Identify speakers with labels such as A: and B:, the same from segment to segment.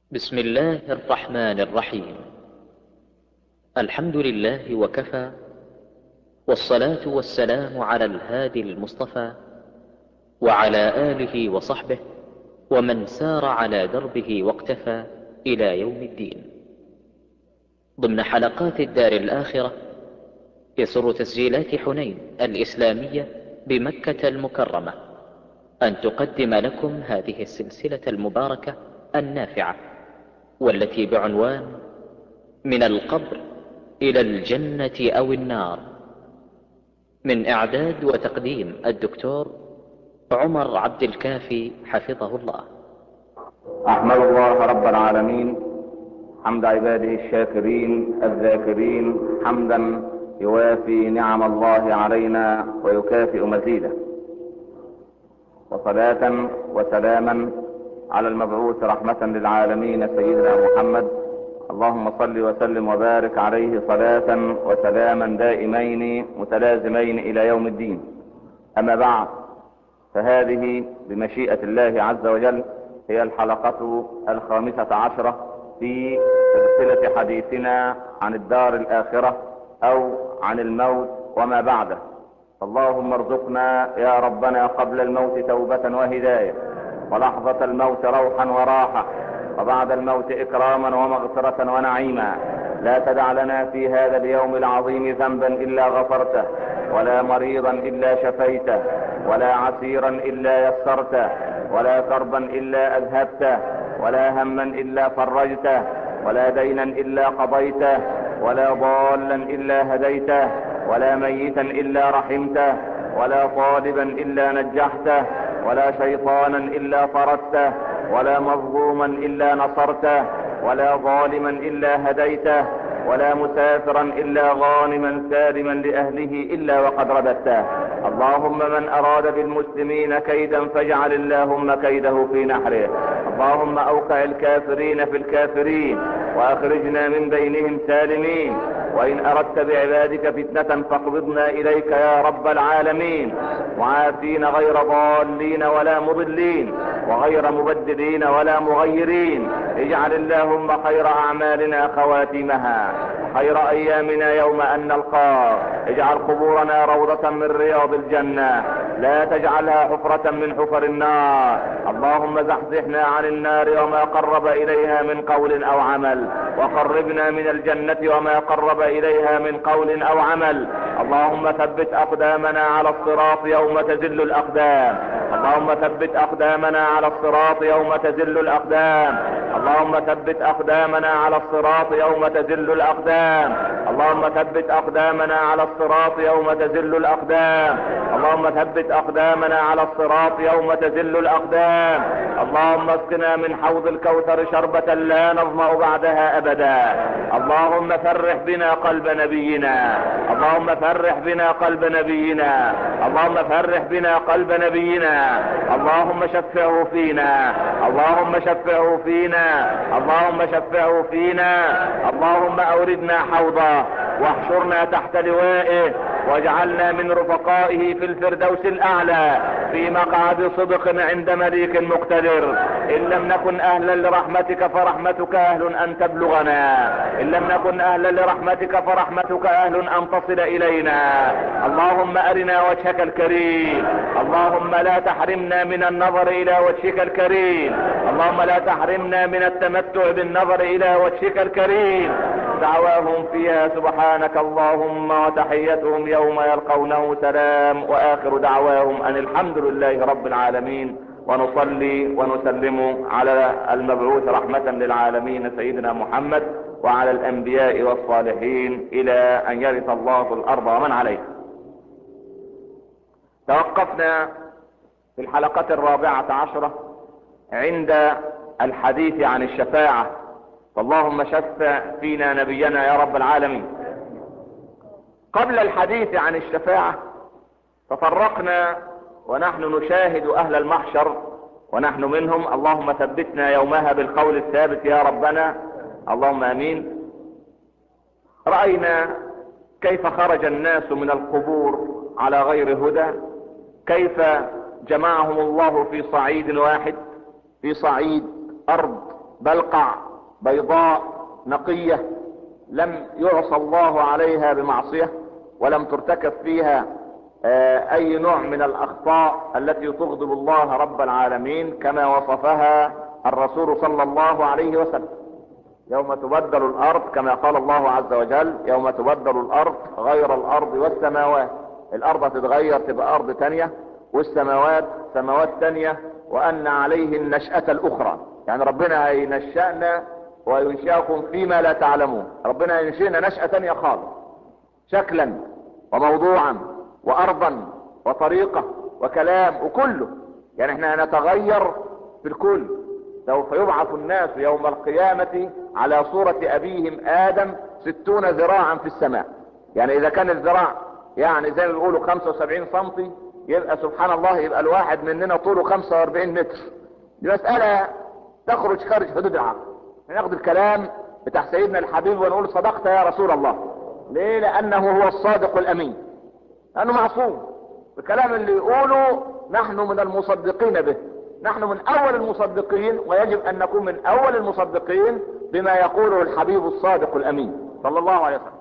A: بسم الله الرحمن الرحيم الحمد لله وكفى والصلاة والسلام على الهادي المصطفى وعلى آله وصحبه ومن سار على دربه واقتفى إلى يوم الدين ضمن حلقات الدار الآخرة يسر تسجيلات حنين الإسلامية بمكة المكرمة أن تقدم لكم هذه السلسلة المباركة النافعة والتي بعنوان من القبر إلى الجنة أو النار من إعداد وتقديم الدكتور عمر عبد الكافي حفظه الله
B: احمد الله رب العالمين حمد عباده الشاكرين الذاكرين حمدا يوافي نعم الله علينا ويكافئ مزيده وصلاة وسلاما على المبعوث رحمة للعالمين سيدنا محمد اللهم صل وسلم وبارك عليه صلاة وسلاما دائمين متلازمين الى يوم الدين اما بعد فهذه بمشيئة الله عز وجل هي الحلقة الخامسة عشرة في سلسلة حديثنا عن الدار الآخرة أو عن الموت وما بعده اللهم ارزقنا يا ربنا قبل الموت توبة وهداية ولحظة الموت روحا وراحة وبعد الموت إكراما ومغفرة ونعيما لا تدع لنا في هذا اليوم العظيم ذنبا إلا غفرته ولا مريضا إلا شفيته ولا عسيرا إلا يسرته ولا كربا إلا أذهبته ولا هما إلا فرجته ولا دينا إلا قضيته ولا ضالا إلا هديته ولا ميتا إلا رحمته ولا طالبا إلا نجحته ولا شيطانا إلا طردته ولا مظلوما إلا نصرته ولا ظالما إلا هديته ولا مسافرا إلا غانما سالما لأهله إلا وقد رددته اللهم من أراد بالمسلمين كيدا فاجعل اللهم كيده في نحره اللهم أوقع الكافرين في الكافرين وأخرجنا من بينهم سالمين وإن أردت بعبادك فتنة فاقبضنا إليك يا رب العالمين وعافين غير ضالين ولا مضلين وغير مبدلين ولا مغيرين اجعل اللهم خير أعمالنا خواتمها خير أيامنا يوم أن نلقاك اجعل قبورنا روضة من رياض الجنة لا تجعلها حفرة من حفر النار اللهم زحزحنا عن النار وما قرب إليها من قول أو عمل وقربنا من الجنة وما قرب إليها من قول أو عمل اللهم ثبت أقدامنا على الصراط يوم تزل الأقدام اللهم ثبت أقدامنا على الصراط يوم تزل الأقدام اللهم ثبت أقدامنا على الصراط يوم تزل الأقدام اللهم ثبت أقدامنا على الصراط يوم تزل الأقدام اللهم ثبت أقدامنا على الصراط يوم تزل الأقدام اللهم اسقنا من حوض الكوثر شربة لا نظمأ بعدها أبدا اللهم فرح بنا قلب نبينا اللهم فرح بنا قلب نبينا اللهم فرح بنا قلب نبينا اللهم شفعه فينا اللهم شفعه فينا اللهم شفعه فينا اللهم اوردنا حوضه واحشرنا تحت لوائه واجعلنا من رفقائه في الفردوس الاعلى في مقعد صدق عند مليك مقتدر ان لم نكن اهلا لرحمتك فرحمتك اهل ان تبلغنا ان لم نكن اهلا لرحمتك فرحمتك اهل ان تصل الينا اللهم ارنا وجهك الكريم اللهم لا تحرمنا من النظر الى وجهك الكريم اللهم لا تحرمنا من التمتع بالنظر الى وجهك الكريم دعواهم فيها سبحانك اللهم وتحيتهم يوم يلقونه سلام واخر دعواهم ان الحمد لله رب العالمين ونصلي ونسلم على المبعوث رحمة للعالمين سيدنا محمد وعلى الانبياء والصالحين الى ان يرث الله الارض ومن عليها توقفنا في الحلقة الرابعة عشرة عند الحديث عن الشفاعة فاللهم شفع فينا نبينا يا رب العالمين قبل الحديث عن الشفاعة تفرقنا ونحن نشاهد اهل المحشر ونحن منهم اللهم ثبتنا يومها بالقول الثابت يا ربنا اللهم امين رأينا كيف خرج الناس من القبور على غير هدى كيف جمعهم الله في صعيد واحد في صعيد ارض بلقع بيضاء نقية لم يعصى الله عليها بمعصية ولم ترتكب فيها آه، اي نوع من الاخطاء التي تغضب الله رب العالمين كما وصفها الرسول صلى الله عليه وسلم يوم تبدل الارض كما قال الله عز وجل يوم تبدل الارض غير الارض والسماوات الارض هتتغير تبقى ارض تانية والسماوات سماوات تانية وان عليه النشأة الاخرى يعني ربنا هينشأنا وينشأكم فيما لا تعلمون ربنا ينشئنا نشأة تانية خالص شكلا وموضوعا وارضا وطريقة وكلام وكله يعني احنا نتغير في الكل سوف يبعث الناس يوم القيامة على صورة ابيهم ادم ستون ذراعا في السماء يعني اذا كان الذراع يعني زي ما بيقولوا 75 سنتي يبقى سبحان الله يبقى الواحد مننا طوله 45 متر دي مسألة تخرج خارج حدود العقل ناخد الكلام بتاع سيدنا الحبيب ونقول صدقت يا رسول الله ليه لانه هو الصادق الامين لانه معصوم الكلام اللي يقوله نحن من المصدقين به نحن من اول المصدقين ويجب ان نكون من اول المصدقين بما يقوله الحبيب الصادق الامين صلى الله عليه وسلم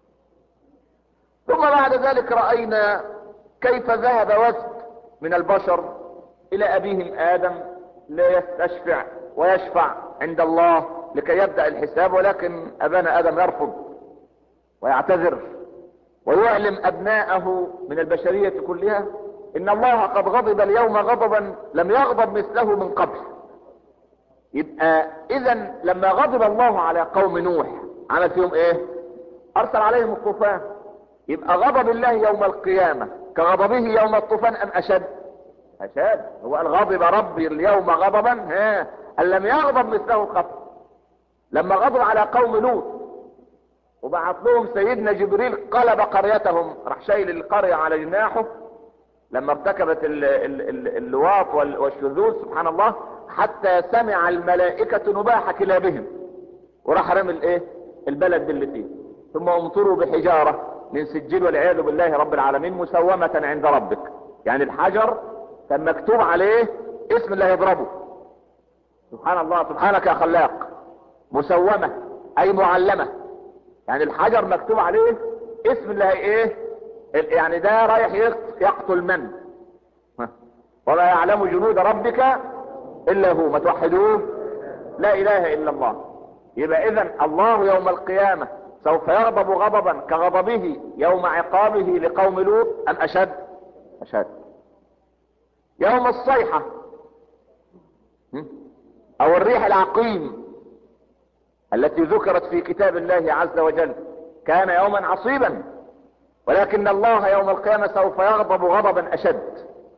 B: ثم بعد ذلك رأينا كيف ذهب وفد من البشر الى ابيهم ادم ليستشفع ويشفع عند الله لكي يبدأ الحساب ولكن ابانا ادم يرفض ويعتذر ويعلم ابناءه من البشرية كلها ان الله قد غضب اليوم غضبا لم يغضب مثله من قبل يبقى اذا لما غضب الله على قوم نوح عمل فيهم ايه ارسل عليهم الطوفان يبقى غضب الله يوم القيامة كغضبه يوم الطوفان ام اشد اشد هو قال غضب ربي اليوم غضبا ها ان لم يغضب مثله قبل لما غضب على قوم لوط وبعث لهم سيدنا جبريل قلب قريتهم راح شايل القرية على جناحه لما ارتكبت ال ال ال اللواط وال- والشذوذ سبحان الله حتى سمع الملائكة نباح كلابهم وراح رمي الايه البلد اللي فيه ثم امطروا بحجارة من سجيل والعياذ بالله رب العالمين مسومة عند ربك يعني الحجر كان مكتوب عليه اسم اللي هيضربه سبحان الله سبحانك يا خلاق مسومة اي معلمة يعني الحجر مكتوب عليه اسم اللي هي ايه ال- يعني ده رايح يقت- يقتل من ها. وما يعلم جنود ربك الا هو ما توحدوه لا اله الا الله يبقى اذا الله يوم القيامة سوف يغضب غضبا كغضبه يوم عقابه لقوم لوط ام اشد اشد يوم الصيحة هم؟ او الريح العقيم التي ذكرت في كتاب الله عز وجل كان يوما عصيبا ولكن الله يوم القيامة سوف يغضب غضبا اشد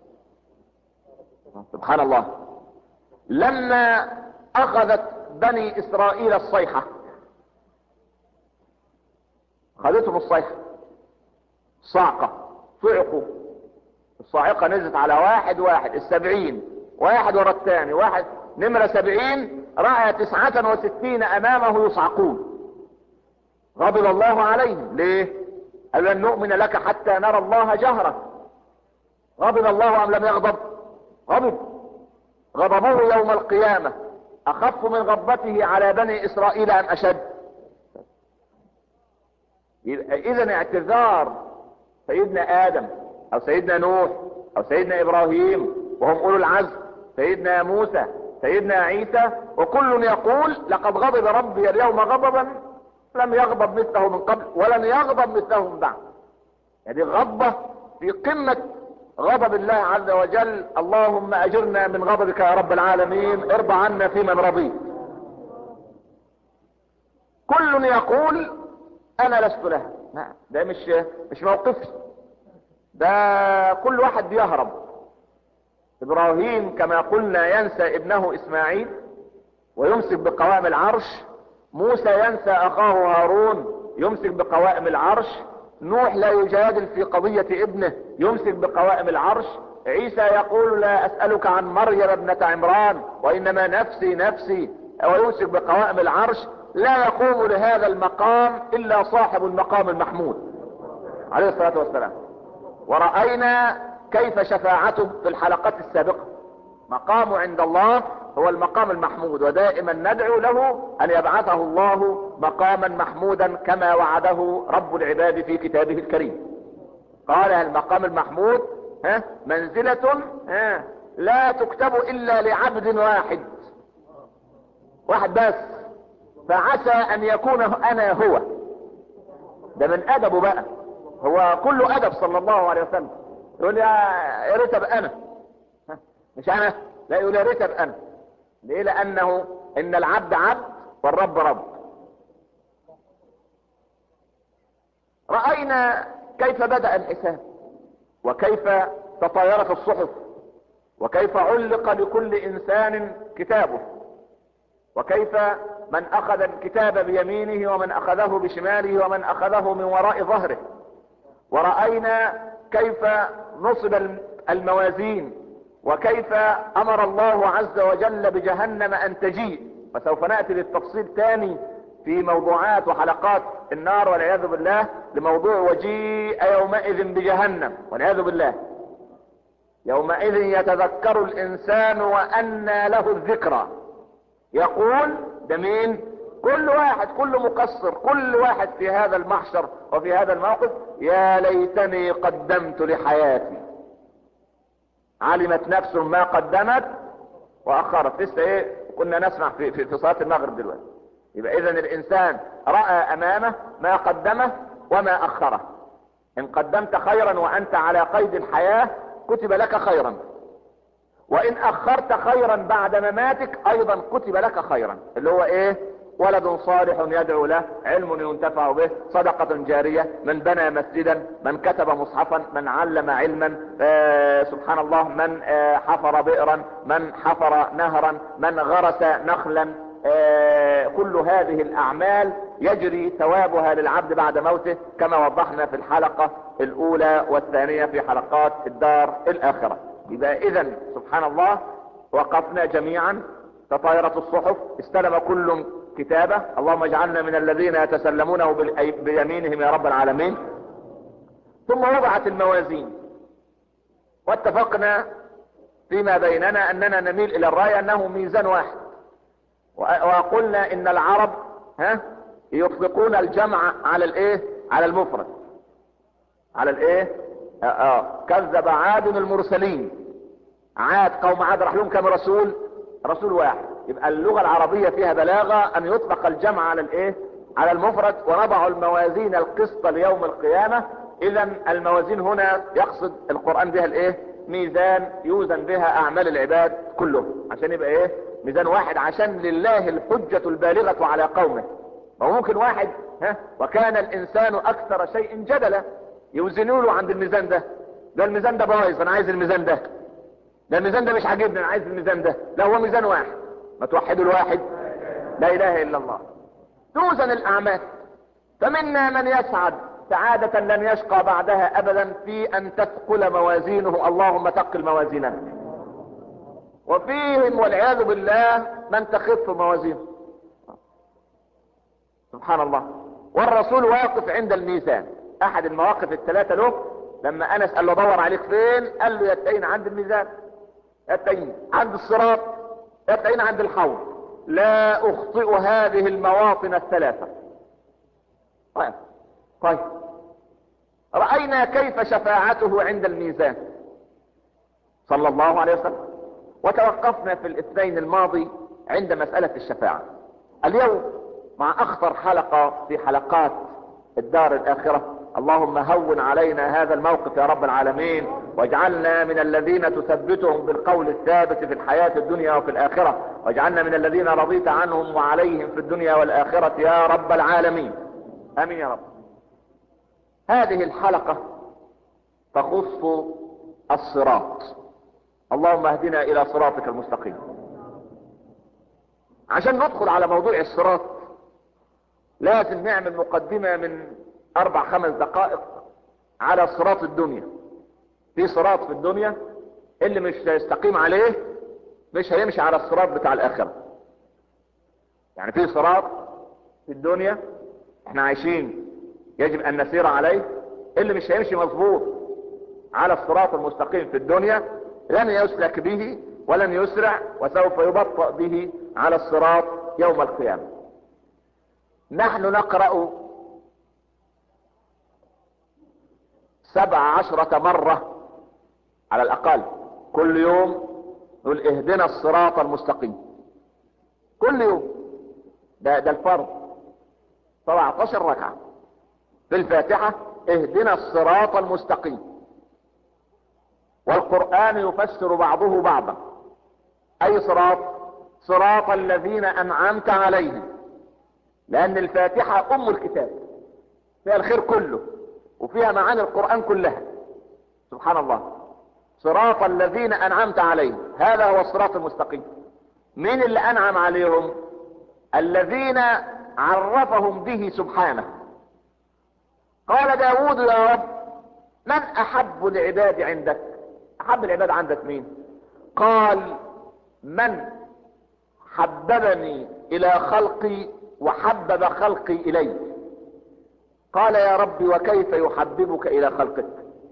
B: سبحان الله لما اخذت بني اسرائيل الصيحة خذتهم الصيحة صعقة صعقوا الصاعقة نزلت على واحد واحد السبعين واحد ورا الثاني واحد نمرة سبعين رأى تسعة وستين امامه يصعقون غضب الله عليهم ليه قال لن نؤمن لك حتى نرى الله جهرة غضب الله ام لم يغضب غضب غضبه يوم القيامة اخف من غضبته على بني اسرائيل ام اشد يبقى اذا اعتذار سيدنا ادم او سيدنا نوح او سيدنا ابراهيم وهم اولو العزم سيدنا موسى سيدنا عيسى وكل يقول لقد غضب ربي اليوم غضبا لم يغضب مثله من قبل ولن يغضب مثله من بعد يعني غضبة في قمة غضب الله عز وجل اللهم اجرنا من غضبك يا رب العالمين ارضى عنا في من رضيت كل يقول انا لست لها لا ده مش مش موقفي ده كل واحد بيهرب ابراهيم كما قلنا ينسى ابنه اسماعيل ويمسك بقوائم العرش موسى ينسى اخاه هارون يمسك بقوائم العرش نوح لا يجادل في قضية ابنه يمسك بقوائم العرش عيسى يقول لا اسألك عن مريم ابنة عمران وانما نفسي نفسي ويمسك بقوائم العرش لا يقوم لهذا المقام الا صاحب المقام المحمود عليه الصلاة والسلام ورأينا كيف شفاعته في الحلقات السابقة مقامه عند الله هو المقام المحمود ودائما ندعو له ان يبعثه الله مقاما محمودا كما وعده رب العباد في كتابه الكريم قال المقام المحمود ها منزلة ها لا تكتب الا لعبد واحد واحد بس فعسى ان يكون انا هو ده من ادبه بقى هو كله ادب صلى الله عليه وسلم يقول يا يا ريت ابقى انا ها، مش انا لا يقول يا ريت ابقى انا ليه لانه ان العبد عبد والرب رب راينا كيف بدا الحساب وكيف تطايرت الصحف وكيف علق لكل انسان كتابه وكيف من اخذ الكتاب بيمينه ومن اخذه بشماله ومن اخذه من وراء ظهره ورأينا كيف نصب الموازين وكيف امر الله عز وجل بجهنم ان تجيء وسوف نأتي للتفصيل تاني في موضوعات وحلقات النار والعياذ بالله لموضوع وجيء يومئذ بجهنم والعياذ بالله يومئذ يتذكر الانسان وانى له الذكرى يقول ده مين كل واحد كل مقصر كل واحد في هذا المحشر وفي هذا الموقف يا ليتني قدمت لحياتي علمت نفس ما قدمت واخرت لسه ايه كنا نسمع في في, في صلاه المغرب دلوقتي يبقى اذا الانسان راى امامه ما قدمه وما اخره ان قدمت خيرا وانت على قيد الحياه كتب لك خيرا وان اخرت خيرا بعد مماتك ايضا كتب لك خيرا اللي هو ايه ولد صالح يدعو له علم ينتفع به صدقة جارية من بنى مسجدا من كتب مصحفا من علم علما آه سبحان الله من آه حفر بئرا من حفر نهرا من غرس نخلا آه كل هذه الاعمال يجري ثوابها للعبد بعد موته كما وضحنا في الحلقة الاولى والثانية في حلقات الدار الاخرة يبقى اذا سبحان الله وقفنا جميعا تطايرت الصحف استلم كل كتابه اللهم اجعلنا من الذين يتسلمونه بيمينهم يا رب العالمين ثم وضعت الموازين واتفقنا فيما بيننا اننا نميل الى الراية انه ميزان واحد وقلنا ان العرب ها يطلقون الجمع على الايه على المفرد على الايه اه, آه. كذب عاد المرسلين عاد قوم عاد راح لهم كم رسول رسول واحد يبقى اللغة العربية فيها بلاغة ان يطلق الجمع على الايه على المفرد ونضع الموازين القسط ليوم القيامة اذا الموازين هنا يقصد القرآن بها الايه ميزان يوزن بها اعمال العباد كلهم عشان يبقى ايه ميزان واحد عشان لله الحجة البالغة على قومه وممكن واحد ها وكان الانسان اكثر شيء جدلا يوزنوا له عند الميزان ده ده الميزان ده بايظ انا عايز الميزان ده ده الميزان ده مش عاجبني انا عايز الميزان ده لا هو ميزان واحد ما توحدوا الواحد لا اله الا الله توزن الاعمال فمنا من يسعد سعادة لن يشقى بعدها ابدا في ان تثقل موازينه اللهم ثقل موازيننا وفيهم والعياذ بالله من تخف موازينه سبحان الله والرسول واقف عند الميزان احد المواقف الثلاثة له لما انس قال له دور عليك فين قال له يتين عند الميزان يتين عند الصراط يتين عند الحوض لا اخطئ هذه المواطن الثلاثة طيب طيب رأينا كيف شفاعته عند الميزان صلى الله عليه وسلم وتوقفنا في الاثنين الماضي عند مسألة الشفاعة اليوم مع اخطر حلقة في حلقات الدار الاخرة اللهم هون علينا هذا الموقف يا رب العالمين واجعلنا من الذين تثبتهم بالقول الثابت في الحياة الدنيا وفي الاخرة واجعلنا من الذين رضيت عنهم وعليهم في الدنيا والاخرة يا رب العالمين امين يا رب هذه الحلقة تخص الصراط اللهم اهدنا الى صراطك المستقيم عشان ندخل على موضوع الصراط لازم نعمل مقدمة من اربع خمس دقائق على صراط الدنيا في صراط في الدنيا اللي مش هيستقيم عليه مش هيمشي على الصراط بتاع الاخرة يعني في صراط في الدنيا احنا عايشين يجب ان نسير عليه اللي مش هيمشي مظبوط على الصراط المستقيم في الدنيا لن يسلك به ولن يسرع وسوف يبطأ به على الصراط يوم القيامة نحن نقرأ سبع عشرة مرة على الأقل كل يوم نقول اهدنا الصراط المستقيم كل يوم ده ده الفرض 17 ركعة في الفاتحة اهدنا الصراط المستقيم والقرآن يفسر بعضه بعضا اي صراط صراط الذين انعمت عليهم لان الفاتحة ام الكتاب فيها الخير كله وفيها معاني القرآن كلها سبحان الله صراط الذين انعمت عليهم هذا هو الصراط المستقيم مين اللي انعم عليهم الذين عرفهم به سبحانه قال داود يا رب من احب العباد عندك احب العباد عندك مين قال من حببني الى خلقي وحبب خلقي الي قال يا رب وكيف يحببك الى خلقك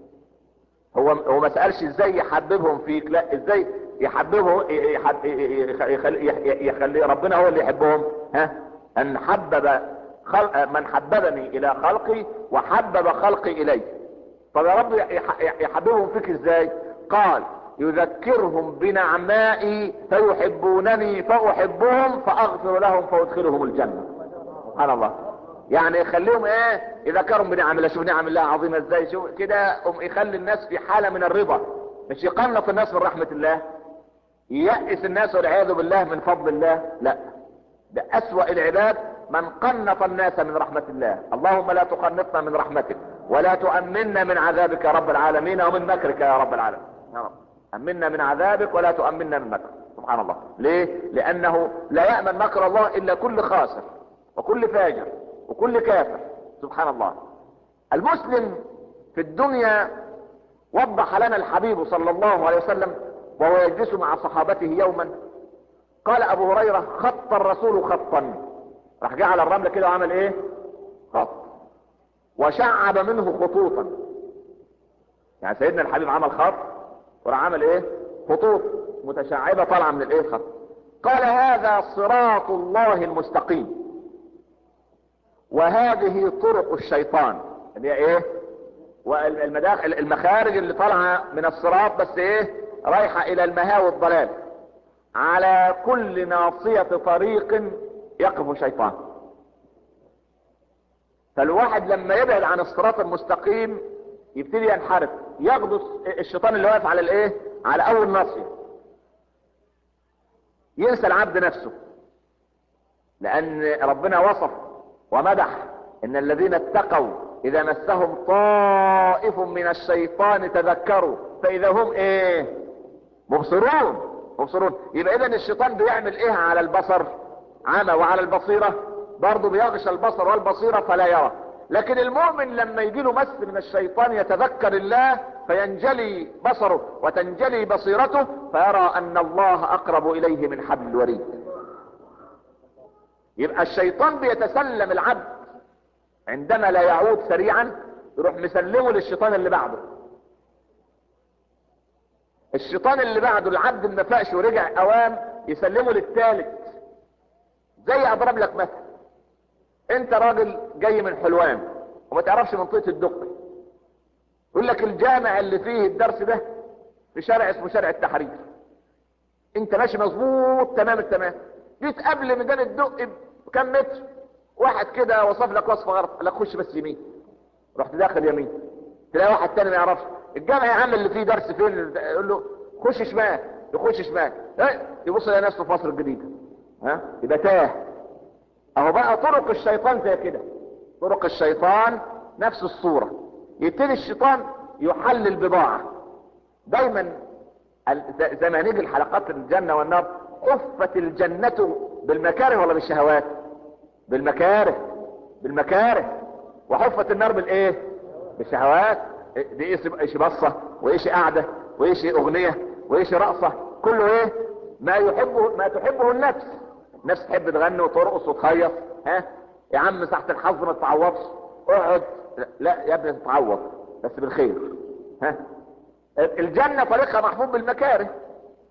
B: هو هو ما سالش ازاي يحببهم فيك لا ازاي يحببه يحب يخلي, يخلي ربنا هو اللي يحبهم ها ان حبب خلق من حببني الى خلقي وحبب خلقي الي طب يا رب يحببهم فيك ازاي قال يذكرهم بنعمائي فيحبونني فاحبهم فاغفر لهم فادخلهم الجنه سبحان الله يعني يخليهم ايه يذكرهم بنعم الله شوف نعم الله عظيمه ازاي شوف كده يخلي الناس في حاله من الرضا مش يقنط الناس من رحمه الله ييأس الناس والعياذ بالله من فضل الله لا ده اسوأ العباد من قنط الناس من رحمة الله اللهم لا تقنطنا من رحمتك ولا تؤمنا من عذابك يا رب العالمين ومن مكرك يا رب العالمين يا رب أمنا من عذابك ولا تؤمنا من مكرك سبحان الله ليه لأنه لا يأمن مكر الله إلا كل خاسر وكل فاجر وكل كافر سبحان الله المسلم في الدنيا وضح لنا الحبيب صلى الله عليه وسلم وهو يجلس مع صحابته يوما قال ابو هريرة خط الرسول خطا راح جه على الرمل كده وعمل ايه خط وشعب منه خطوطا يعني سيدنا الحبيب عمل خط وراح عمل ايه خطوط متشعبة طالعة من الايه خط قال هذا صراط الله المستقيم وهذه طرق الشيطان اللي هي ايه والمداخل المخارج اللي طالعه من الصراط بس ايه رايحه الى المهاوي الضلال على كل ناصية طريق يقف شيطان فالواحد لما يبعد عن الصراط المستقيم يبتدي ينحرف ياخد الشيطان اللي واقف على الايه على اول ناصية ينسى العبد نفسه لان ربنا وصف ومدح ان الذين اتقوا اذا مسهم طائف من الشيطان تذكروا فاذا هم ايه مبصرون مبصرون يبقى اذا الشيطان بيعمل ايه على البصر عمى وعلى البصيرة برضه بيغشى البصر والبصيرة فلا يرى لكن المؤمن لما يجي له مس من الشيطان يتذكر الله فينجلي بصره وتنجلي بصيرته فيرى ان الله اقرب اليه من حبل الوريد يبقى الشيطان بيتسلم العبد عندما لا يعود سريعا يروح مسلمه للشيطان اللي بعده الشيطان اللي بعده العبد ما فاقش ورجع اوام يسلمه للثالث زي اضرب لك مثل انت راجل جاي من حلوان وما تعرفش منطقه الدقي يقول لك الجامع اللي فيه الدرس ده في شارع اسمه شارع التحرير انت ماشي مظبوط تمام التمام جيت قبل ميدان الدق بكم متر واحد كده وصف لك وصفه غلط قال لك خش بس يمين رحت داخل يمين تلاقي واحد تاني ما يعرفش الجامع يا عم اللي فيه درس فين يقول له خش شمال يخش شمال ايه يبص يلاقي نفسه في مصر الجديده ها يبقى تاه اهو بقى طرق الشيطان زي كده طرق الشيطان نفس الصوره يبتدي الشيطان يحلل بضاعه دايما زي ما هنيجي الحلقات الجنه والنار حفت الجنه بالمكاره ولا بالشهوات بالمكاره بالمكاره وحفت النار بالايه بالشهوات دي ايش بصة وايش قعدة وايش اغنية وايش رقصة كله ايه ما يحبه ما تحبه النفس النفس تحب تغني وترقص وتخيط ها يا عم ساعة الحظ ما تتعوضش اقعد لا يا ابني تتعوض بس بالخير ها الجنة طريقها محفوظ بالمكاره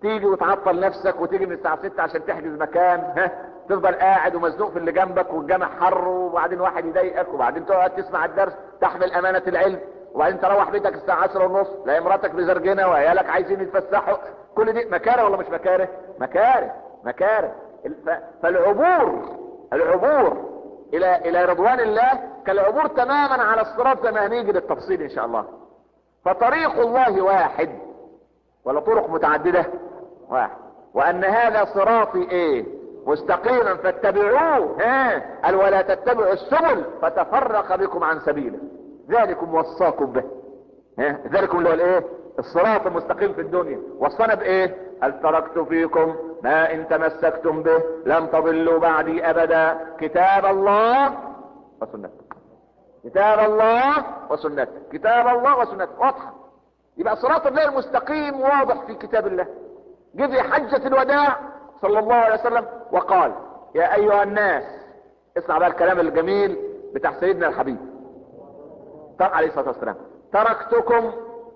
C: تيجي وتعطل نفسك وتيجي من الساعة 6 عشان تحجز مكان ها تفضل قاعد ومزنوق في اللي جنبك والجامع حر وبعدين واحد يضايقك وبعدين تقعد تسمع الدرس تحمل امانة العلم وبعدين تروح بيتك الساعة 10 ونص لا مراتك بزرجنة وعيالك عايزين يتفسحوا كل دي مكاره ولا مش مكاره مكاره مكاره فالعبور العبور الى الى رضوان الله كالعبور تماما على الصراط زي ما هنيجي للتفصيل ان شاء الله فطريق الله واحد ولا طرق متعددة واحد وان هذا صراطي ايه مستقيما فاتبعوه ها قال ولا تتبعوا السبل فتفرق بكم عن سبيله ذلكم وصاكم به ها ذلكم اللي هو الايه الصراط المستقيم في الدنيا وصانا بايه هل تركت فيكم ما ان تمسكتم به لن تضلوا بعدي ابدا كتاب الله وسنته كتاب الله وسنته كتاب الله وسنته واضحه يبقى صراط الله المستقيم واضح في كتاب الله جه في حجة الوداع صلى الله عليه وسلم وقال يا ايها الناس اسمع بقى الكلام الجميل بتاع سيدنا الحبيب عليه الصلاة والسلام تركتكم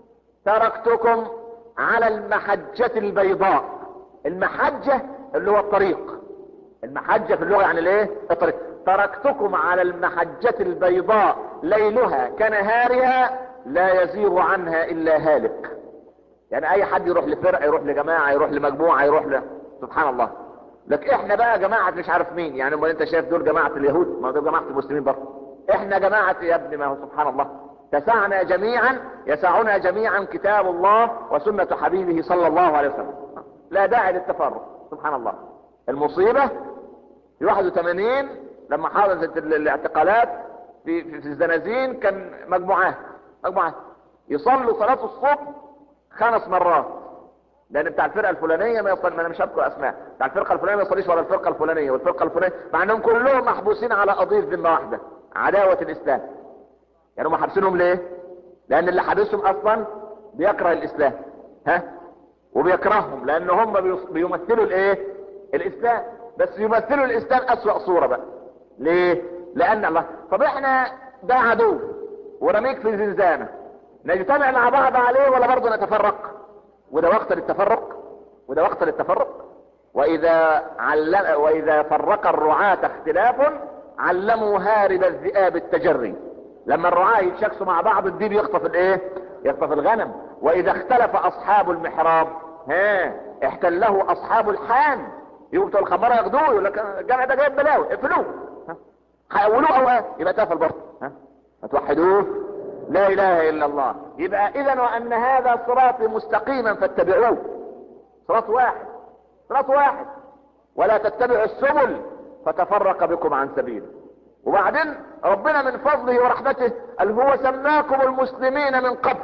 C: تركتكم على المحجة البيضاء المحجة اللي هو الطريق المحجة في اللغة يعني الايه الطريق تركتكم على المحجة البيضاء ليلها كنهارها لا يزيغ عنها الا هالك يعني اي حد يروح لفرقة يروح لجماعة يروح لمجموعة يروح ل... سبحان الله لكن احنا بقى جماعة مش عارف مين يعني امال انت شايف دول جماعة اليهود ما دول جماعة المسلمين برضه احنا جماعة يا ابني ما هو سبحان الله تسعنا جميعا يسعنا جميعا كتاب الله وسنة حبيبه صلى الله عليه وسلم لا داعي للتفرق سبحان الله المصيبة في 81 لما حدثت الاعتقالات في, في, في الزنازين كان مجموعات مجموعات يصلوا صلاة الصبح خمس مرات لان بتاع الفرقه الفلانيه ما يصلي ما انا مش هذكر اسماء بتاع الفرقه الفلانيه ما يصليش ولا الفرقه الفلانيه والفرقه الفلانيه مع انهم كلهم محبوسين على قضيه ذمه واحده عداوه الاسلام يعني هم حابسينهم ليه لان اللي حابسهم اصلا بيكره الاسلام ها وبيكرههم لان هم بيمثلوا الايه الاسلام بس يمثلوا الاسلام اسوأ صورة بقى ليه لان الله طب احنا ده عدو ورميك في زنزانة نجتمع مع بعض عليه ولا برضه نتفرق وده وقت للتفرق وده وقت للتفرق واذا علم واذا فرق الرعاة اختلاف علموا هارب الذئاب التجري لما الرعاة يتشاكسوا مع بعض الديب يخطف الايه يخطف الغنم واذا اختلف اصحاب المحراب ها احتله اصحاب الحان يقول بتوع الخمارة ياخدوه يقول لك الجامع ده جايب بلاوي اقفلوه هيقولوه او ايه يبقى تقفل برضه ها هتوحدوه لا اله الا الله يبقى اذا وان هذا صراطي مستقيما فاتبعوه صراط واحد صراط واحد ولا تتبعوا السبل فتفرق بكم عن سبيله وبعدين ربنا من فضله ورحمته قال هو سماكم المسلمين من قبل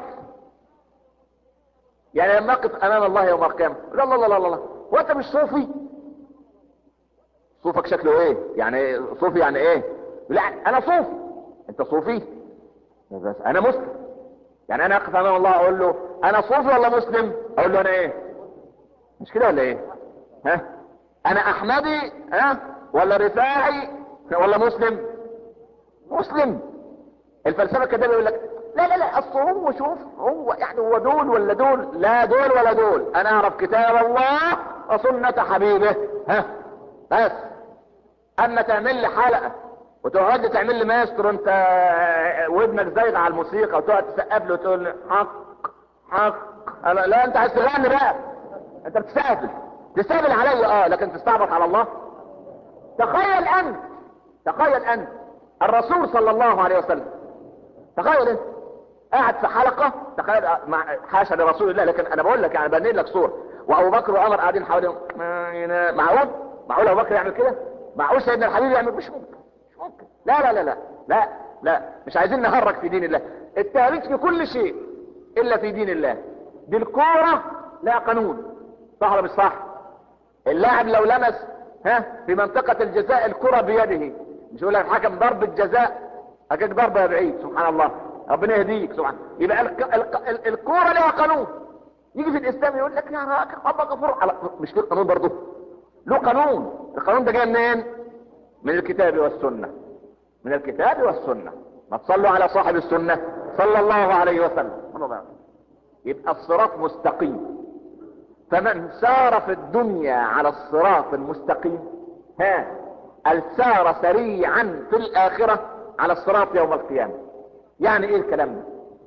C: يعني لما اقف امام الله يوم القيامه لا لا لا لا لا هو انت مش صوفي صوفك شكله ايه يعني صوفي يعني ايه لا انا صوفي انت صوفي بس انا مسلم يعني انا اقف امام الله اقول له انا صوفي ولا مسلم اقول له انا ايه مش كده ولا ايه ها انا احمدي ها ولا رفاعي ولا مسلم مسلم الفلسفه كده يقول لك لا لا لا اصل هو شوف هو يعني هو دول ولا دول لا دول ولا دول انا اعرف كتاب الله وسنة حبيبه ها بس اما تعمل لي حلقة وتقعد تعمل لي ماستر انت ودنك زايد على الموسيقى وتقعد تسقف له وتقول لي حق حق أنا لا انت عايز تغني بقى انت بتستهبل تستهبل عليا اه لكن تستعبط على الله تخيل انت تخيل انت الرسول صلى الله عليه وسلم تخيل انت قاعد في حلقة تخيل مع حاشا لرسول الله لكن انا بقول لك يعني بني لك صورة وابو بكر وعمر قاعدين حواليهم معقول معقول ابو بكر يعمل كده معقول سيدنا الحبيب يعمل مش ممكن مش ممكن لا لا لا لا لا لا مش عايزين نهرج في دين الله التهريج في كل شيء الا في دين الله دي الكورة لا قانون صح ولا مش صح اللاعب لو لمس ها في منطقة الجزاء الكرة بيده مش يقول لك حكم ضربة جزاء اجاك ضربة يا بعيد سبحان الله ربنا يهديك سبحان يبقى الك... الك... ال... الكورة لها قانون يجي في الاسلام يقول لك يا راجل الله غفور على مش في قانون برضه له قانون القانون ده جاي منين من الكتاب والسنة من الكتاب والسنة ما تصلوا على صاحب السنة صلى الله عليه وسلم يبقى الصراط مستقيم فمن سار في الدنيا على الصراط المستقيم ها سار سريعا في الاخرة على الصراط يوم القيامة يعني ايه الكلام ده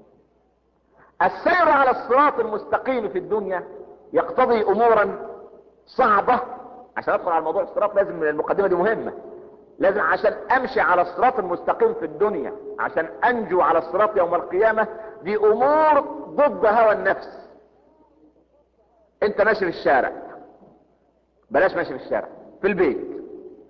C: السير على الصراط المستقيم في الدنيا يقتضي امورا صعبة عشان ادخل على موضوع الصراط لازم المقدمة دي مهمة لازم عشان امشي على الصراط المستقيم في الدنيا عشان انجو على الصراط يوم القيامة دي امور ضد هوى النفس انت ماشي في الشارع بلاش ماشي في الشارع في البيت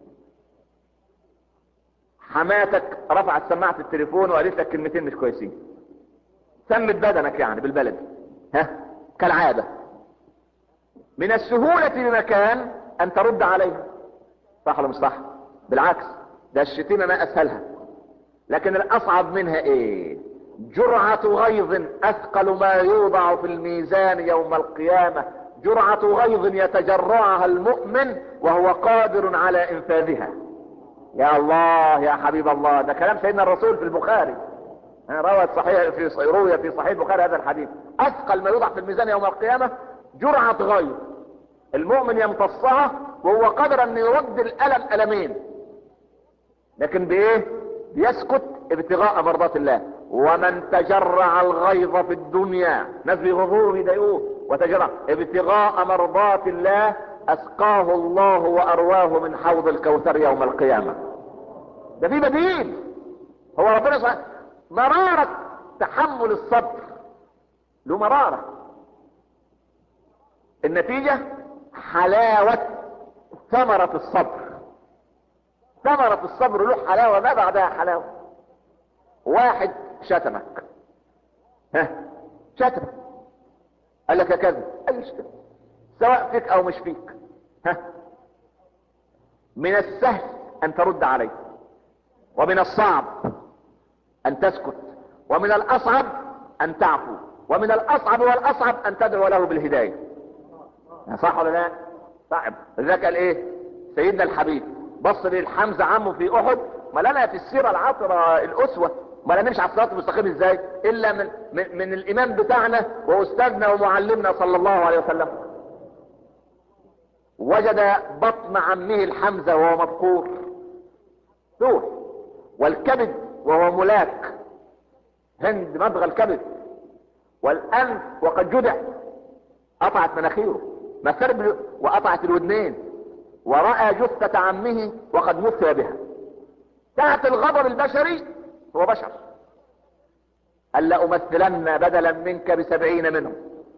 C: حماتك رفعت سماعة التليفون وقالت لك كلمتين مش كويسين سمت بدنك يعني بالبلد ها كالعادة من السهولة بمكان ان ترد عليها صح ولا مش صح بالعكس ده الشتيمة ما اسهلها لكن الاصعب منها ايه جرعة غيظ اثقل ما يوضع في الميزان يوم القيامة جرعة غيظ يتجرعها المؤمن وهو قادر على انفاذها يا الله يا حبيب الله ده كلام سيدنا الرسول في البخاري روى صحيح في روي في صحيح البخاري هذا الحديث اثقل ما يوضع في الميزان يوم القيامة جرعة غيظ المؤمن يمتصها وهو قادر ان يرد الالم المين لكن بايه بيسكت ابتغاء مرضات الله ومن تجرع الغيظ في الدنيا ناس بيغضوه ويضايقوه وتجرع ابتغاء مرضات الله اسقاه الله وارواه من حوض الكوثر يوم القيامة ده في بديل هو ربنا سبحانه مرارة تحمل الصبر له مرارة النتيجة حلاوة ثمرة الصبر ثمرة الصبر له حلاوة ما بعدها حلاوة واحد شتمك ها شتمك قال لك يا كذب اي شتم سواء فيك او مش فيك ها من السهل ان ترد عليه ومن الصعب ان تسكت ومن الاصعب ان تعفو ومن الاصعب والاصعب ان تدعو له بالهداية صح ولا لا صعب لذلك قال ايه سيدنا الحبيب بص للحمزة عمه في احد ما لنا في السيرة العطرة الاسوة ما لا نمشي على الصراط المستقيم ازاي الا من, من, من الامام بتاعنا واستاذنا ومعلمنا صلى الله عليه وسلم وجد بطن عمه الحمزة وهو مبقور روح والكبد وهو ملاك هند مضغ الكبد والانف وقد جدع قطعت مناخيره مسرب وقطعت الودنين ورأى جثة عمه وقد مثل بها تحت الغضب البشري هو بشر قال لأمثلن بدلا منك بسبعين منهم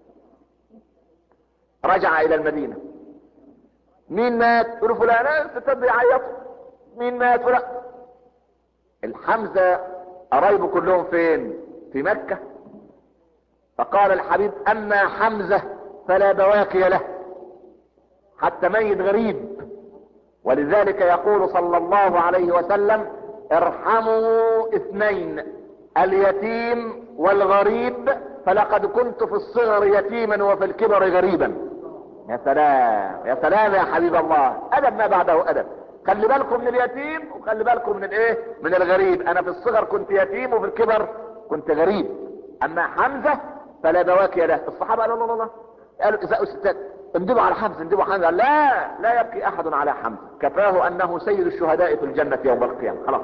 C: رجع إلى المدينة مين مات يقولوا فلان ستات بيعيطوا مين مات فلان الحمزة قرايبه كلهم فين في مكة فقال الحبيب أما حمزة فلا بواكي له حتى ميت غريب ولذلك يقول صلى الله عليه وسلم ارحموا اثنين اليتيم والغريب فلقد كنت في الصغر يتيما وفي الكبر غريبا يا سلام يا سلام يا حبيب الله ادب ما بعده ادب خلي بالكم من اليتيم وخلي بالكم من الايه من الغريب انا في الصغر كنت يتيم وفي الكبر كنت غريب اما حمزة فلا بواكي له الصحابة قالوا لا لا لا قالوا اذا الستات اندبوا على حمزة اندبوا حمزة لا لا يبكي احد على حمزة كفاه انه سيد الشهداء في الجنة يوم القيامة خلاص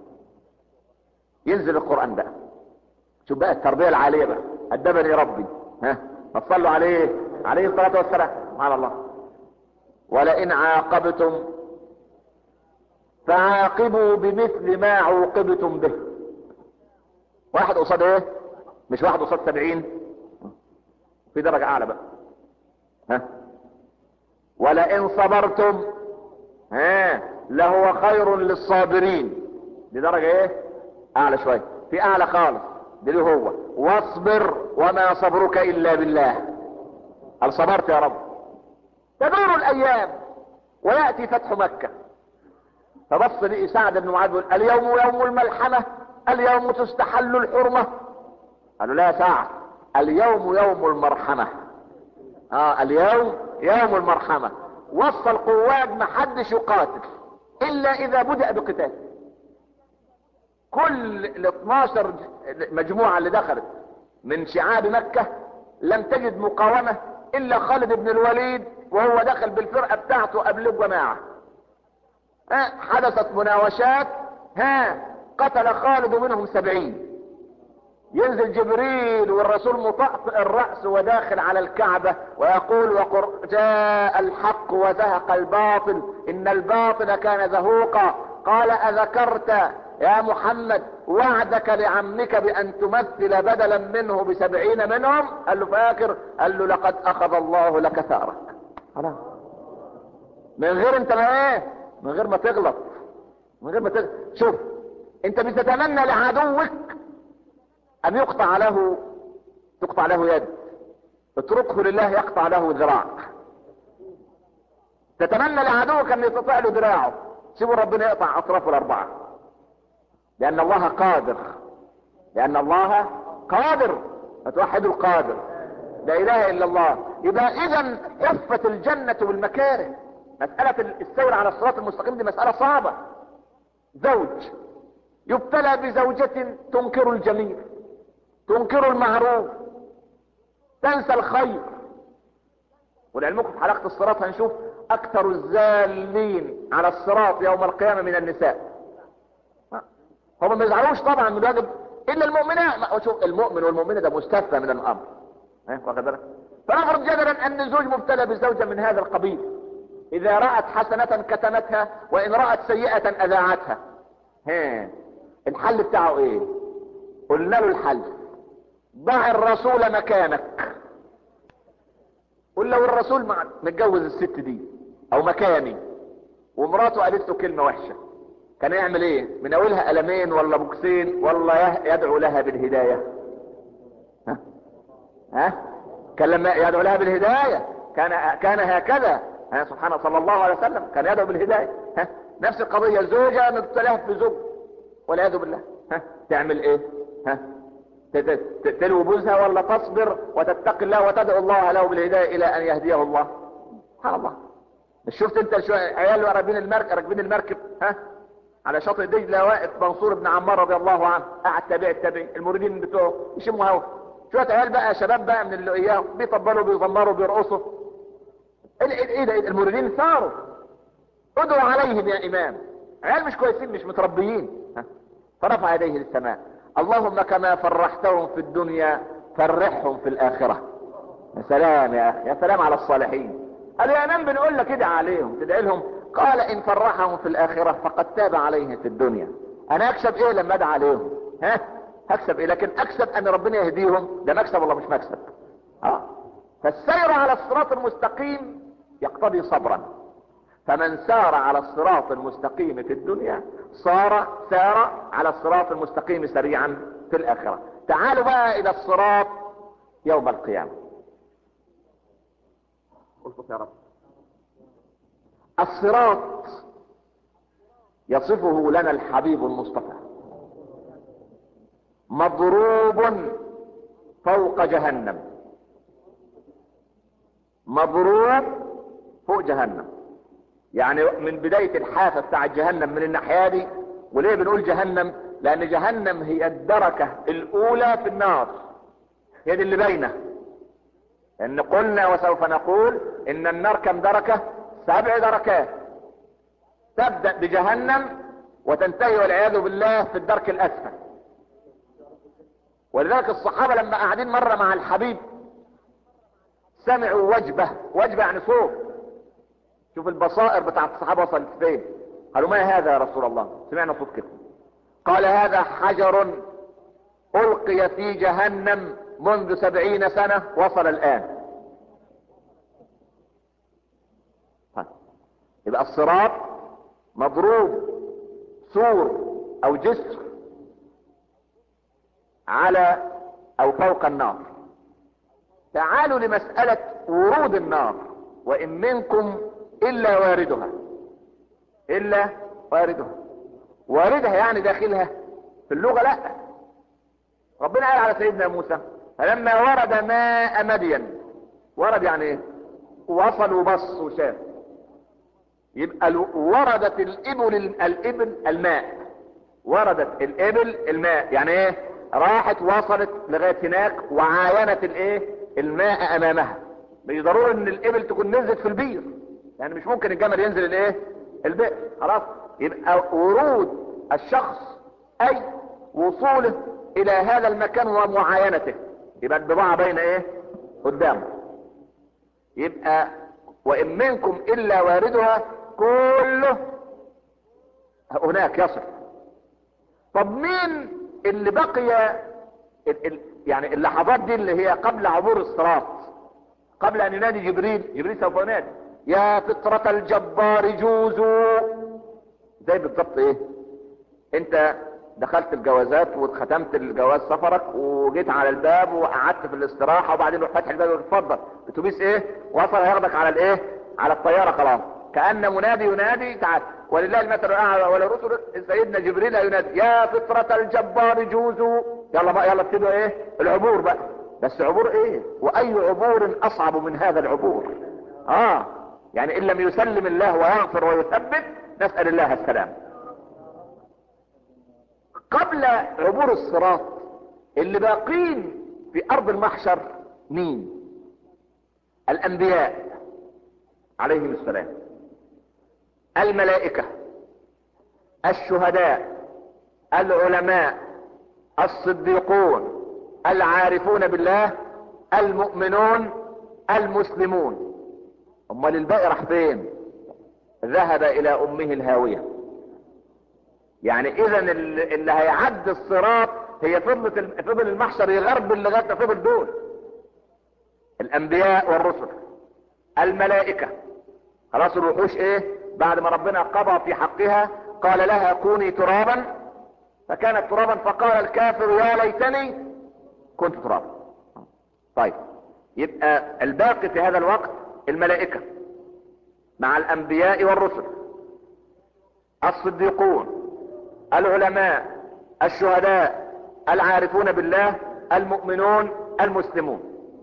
C: ينزل القرآن بقى شوف بقى التربية العالية بقى أدبني ربي ها ما تصلوا عليه عليه الصلاة والسلام سبحان الله ولئن عاقبتم فعاقبوا بمثل ما عوقبتم به واحد قصاد ايه مش واحد قصاد سبعين في درجة اعلى بقى ها ولئن صبرتم ها لهو خير للصابرين دي درجة ايه اعلى شوية في اعلى خالص دي له هو واصبر وما صبرك الا بالله هل صبرت يا رب تدور الايام ويأتي فتح مكة فبص لي سعد بن معاذ يقول اليوم يوم الملحمة اليوم تستحل الحرمة قالوا لا يا سعد اليوم يوم المرحمة اه اليوم يوم المرحمة وصى القواد محدش يقاتل الا اذا بدأ بقتال كل ال 12 مجموعة اللي دخلت من شعاب مكة لم تجد مقاومة الا خالد بن الوليد وهو دخل بالفرقة بتاعته قبل الجماعة ها حدثت مناوشات ها قتل خالد منهم سبعين ينزل جبريل والرسول مطأطئ الرأس وداخل على الكعبة ويقول وقر جاء الحق وزهق الباطل ان الباطل كان زهوقا قال اذكرت يا محمد وعدك لعمك بان تمثل بدلا منه بسبعين منهم قال له فاكر قال له لقد اخذ الله لك ثارك خلاص من غير انت ما ايه من غير ما تغلط من غير ما تغلط شوف انت بتتمنى لعدوك ان يقطع له تقطع له يد اتركه لله يقطع له ذراع تتمنى لعدوك ان يقطع له ذراعه سيبوا ربنا يقطع اطرافه الاربعه لان الله قادر لان الله قادر فتوحد القادر لا اله الا الله يبقى اذا حفت الجنة بالمكاره مسألة السير على الصراط المستقيم دي مسألة صعبة زوج يبتلى بزوجة تنكر الجميل تنكر المعروف تنسى الخير ولعلمكم في حلقة الصراط هنشوف اكثر الزالين على الصراط يوم القيامة من النساء هم ما يزعلوش طبعا من الواجب الا المؤمنات شوف المؤمن والمؤمنة ده مستثنى من الامر واخد بالك فنفرض جدلا ان الزوج مبتلى بزوجة من هذا القبيل اذا رأت حسنة كتمتها وان رأت سيئة اذاعتها ها الحل بتاعه ايه قلنا له الحل ضع الرسول مكانك قل لو الرسول مع متجوز الست دي او مكاني ومراته قالت له كلمة وحشة كان يعمل ايه من اولها قلمين ولا بوكسين ولا يدعو لها بالهداية ها ها كان لما يدعو لها بالهداية كان كان هكذا ها سبحانه صلى الله عليه وسلم كان يدعو بالهداية ها نفس القضية زوجة مبتلاه في زوج والعياذ بالله ها تعمل ايه ها تلو بوزها ولا تصبر وتتقي الله وتدعو الله له بالهداية الى ان يهديه الله سبحان الله شفت انت شو عيال راكبين المركب راكبين المركب ها على شاطئ دجلة واقف منصور بن عمار رضي الله عنه قاعد تابع التابع المريدين بتوعه يشموا هوا شوية عيال بقى شباب بقى من اللي اياهم بيطبلوا بيزمروا بيرقصوا ايه ده المريدين ثاروا ادعوا عليهم يا امام عيال مش كويسين مش متربيين فرفع يديه للسماء اللهم كما فرحتهم في الدنيا فرحهم في الاخرة يا سلام يا اخي يا سلام على الصالحين قال يا امام بنقول لك ادعي عليهم تدعي لهم قال ان فرحهم في الاخرة فقد تاب عليهم في الدنيا انا اكسب ايه لما ادعي عليهم ها هكسب ايه لكن اكسب ان ربنا يهديهم ده مكسب ولا مش مكسب اه فالسير على الصراط المستقيم يقتضي صبرا فمن سار على الصراط المستقيم في الدنيا صار سار على الصراط المستقيم سريعا في الاخرة تعالوا بقى الى الصراط يوم القيامة قلت يا رب الصراط يصفه لنا الحبيب المصطفى مضروب فوق جهنم مضروب فوق جهنم يعني من بداية الحافة بتاع جهنم من الناحية دي وليه بنقول جهنم لان جهنم هي الدركة الاولى في النار هي دي اللي باينة ان قلنا وسوف نقول ان النار كم دركة سبع دركات تبدأ بجهنم وتنتهي والعياذ بالله في الدرك الاسفل ولذلك الصحابة لما قاعدين مرة مع الحبيب سمعوا وجبة وجبة يعني صوت شوف البصائر بتاعت الصحابة وصلت فين قالوا ما هذا يا رسول الله سمعنا صوت كده قال هذا حجر القي في جهنم منذ سبعين سنة وصل الان طيب. يبقى الصراط مضروب سور او جسر على او فوق النار تعالوا لمسألة ورود النار وان منكم الا واردها الا واردها واردها يعني داخلها في اللغة لا ربنا قال على سيدنا موسى فلما ورد ماء مدين ورد يعني ايه وصل وبص وشاف يبقى وردت الابل الابل الماء وردت الابل الماء يعني ايه راحت وصلت لغاية هناك وعاينت الايه الماء امامها مش ضروري ان الابل تكون نزلت في البير يعني مش ممكن الجمل ينزل الايه البئر خلاص يبقى ورود الشخص اي وصوله الى هذا المكان ومعاينته يبقى البضاعة بين ايه قدامه يبقى وان منكم الا واردها كله هناك يصل طب مين اللي بقي ال ال يعني اللحظات دي اللي هي قبل عبور الصراط قبل ان ينادي جبريل جبريل سوف ينادي يا فطرة الجبار جوزوا زي بالضبط ايه انت دخلت الجوازات وختمت الجواز سفرك وجيت على الباب وقعدت في الاستراحة وبعدين روح فتح الباب اتفضل اتوبيس ايه وصل هياخدك على الايه على الطيارة خلاص كأن منادي ينادي تعال ولله المثل الاعلى ولرسل سيدنا جبريل ينادي يا فطرة الجبار جوزوا يلا بقى يلا ابتدوا ايه العبور بقى بس عبور ايه واي عبور اصعب من هذا العبور اه يعني ان لم يسلم الله ويغفر ويثبت نسأل الله السلام قبل عبور الصراط اللي باقين في ارض المحشر مين الانبياء عليهم السلام الملائكة الشهداء العلماء الصديقون العارفون بالله المؤمنون المسلمون امال الباقي راح فين ذهب الى امه الهاوية يعني اذا اللي هيعدي الصراط هي فضلة فضل المحشر يغربل لغايه فضل دول الانبياء والرسل الملائكة خلاص الوحوش ايه بعد ما ربنا قضى في حقها قال لها كوني ترابا فكانت ترابا فقال الكافر يا ليتني كنت ترابا طيب يبقى الباقي في هذا الوقت الملائكة مع الانبياء والرسل الصديقون العلماء الشهداء العارفون بالله المؤمنون المسلمون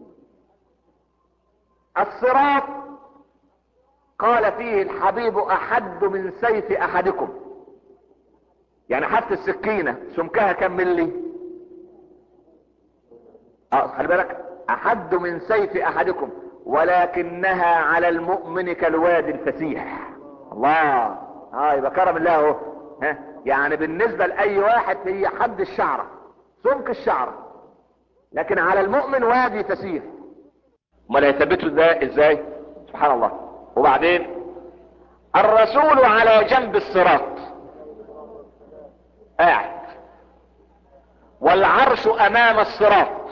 C: الصراط قال فيه الحبيب احد من سيف احدكم يعني حتى السكينة سمكها كم ملي اه خلي بالك احد من سيف احدكم ولكنها على المؤمن كالوادي الفسيح الله اه يبقى كرم الله اهو ها يعني بالنسبة لاي واحد هي حد الشعرة سمك الشعرة لكن على المؤمن وادي فسيح امال هيثبتوا ازاي ازاي سبحان الله وبعدين الرسول على جنب الصراط قاعد والعرش امام الصراط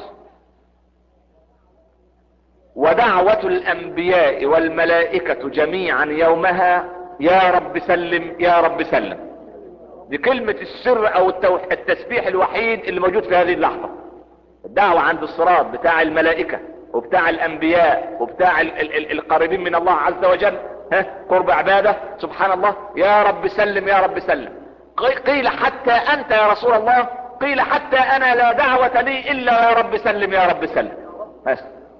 C: ودعوة الانبياء والملائكة جميعا يومها يا رب سلم يا رب سلم دي كلمة السر او التسبيح الوحيد اللي موجود في هذه اللحظة الدعوة عند الصراط بتاع الملائكة وبتاع الانبياء وبتاع ال ال ال القريبين من الله عز وجل ها قرب عبادة سبحان الله يا رب سلم يا رب سلم قيل حتى انت يا رسول الله قيل حتى انا لا دعوة لي الا يا رب سلم يا رب سلم بس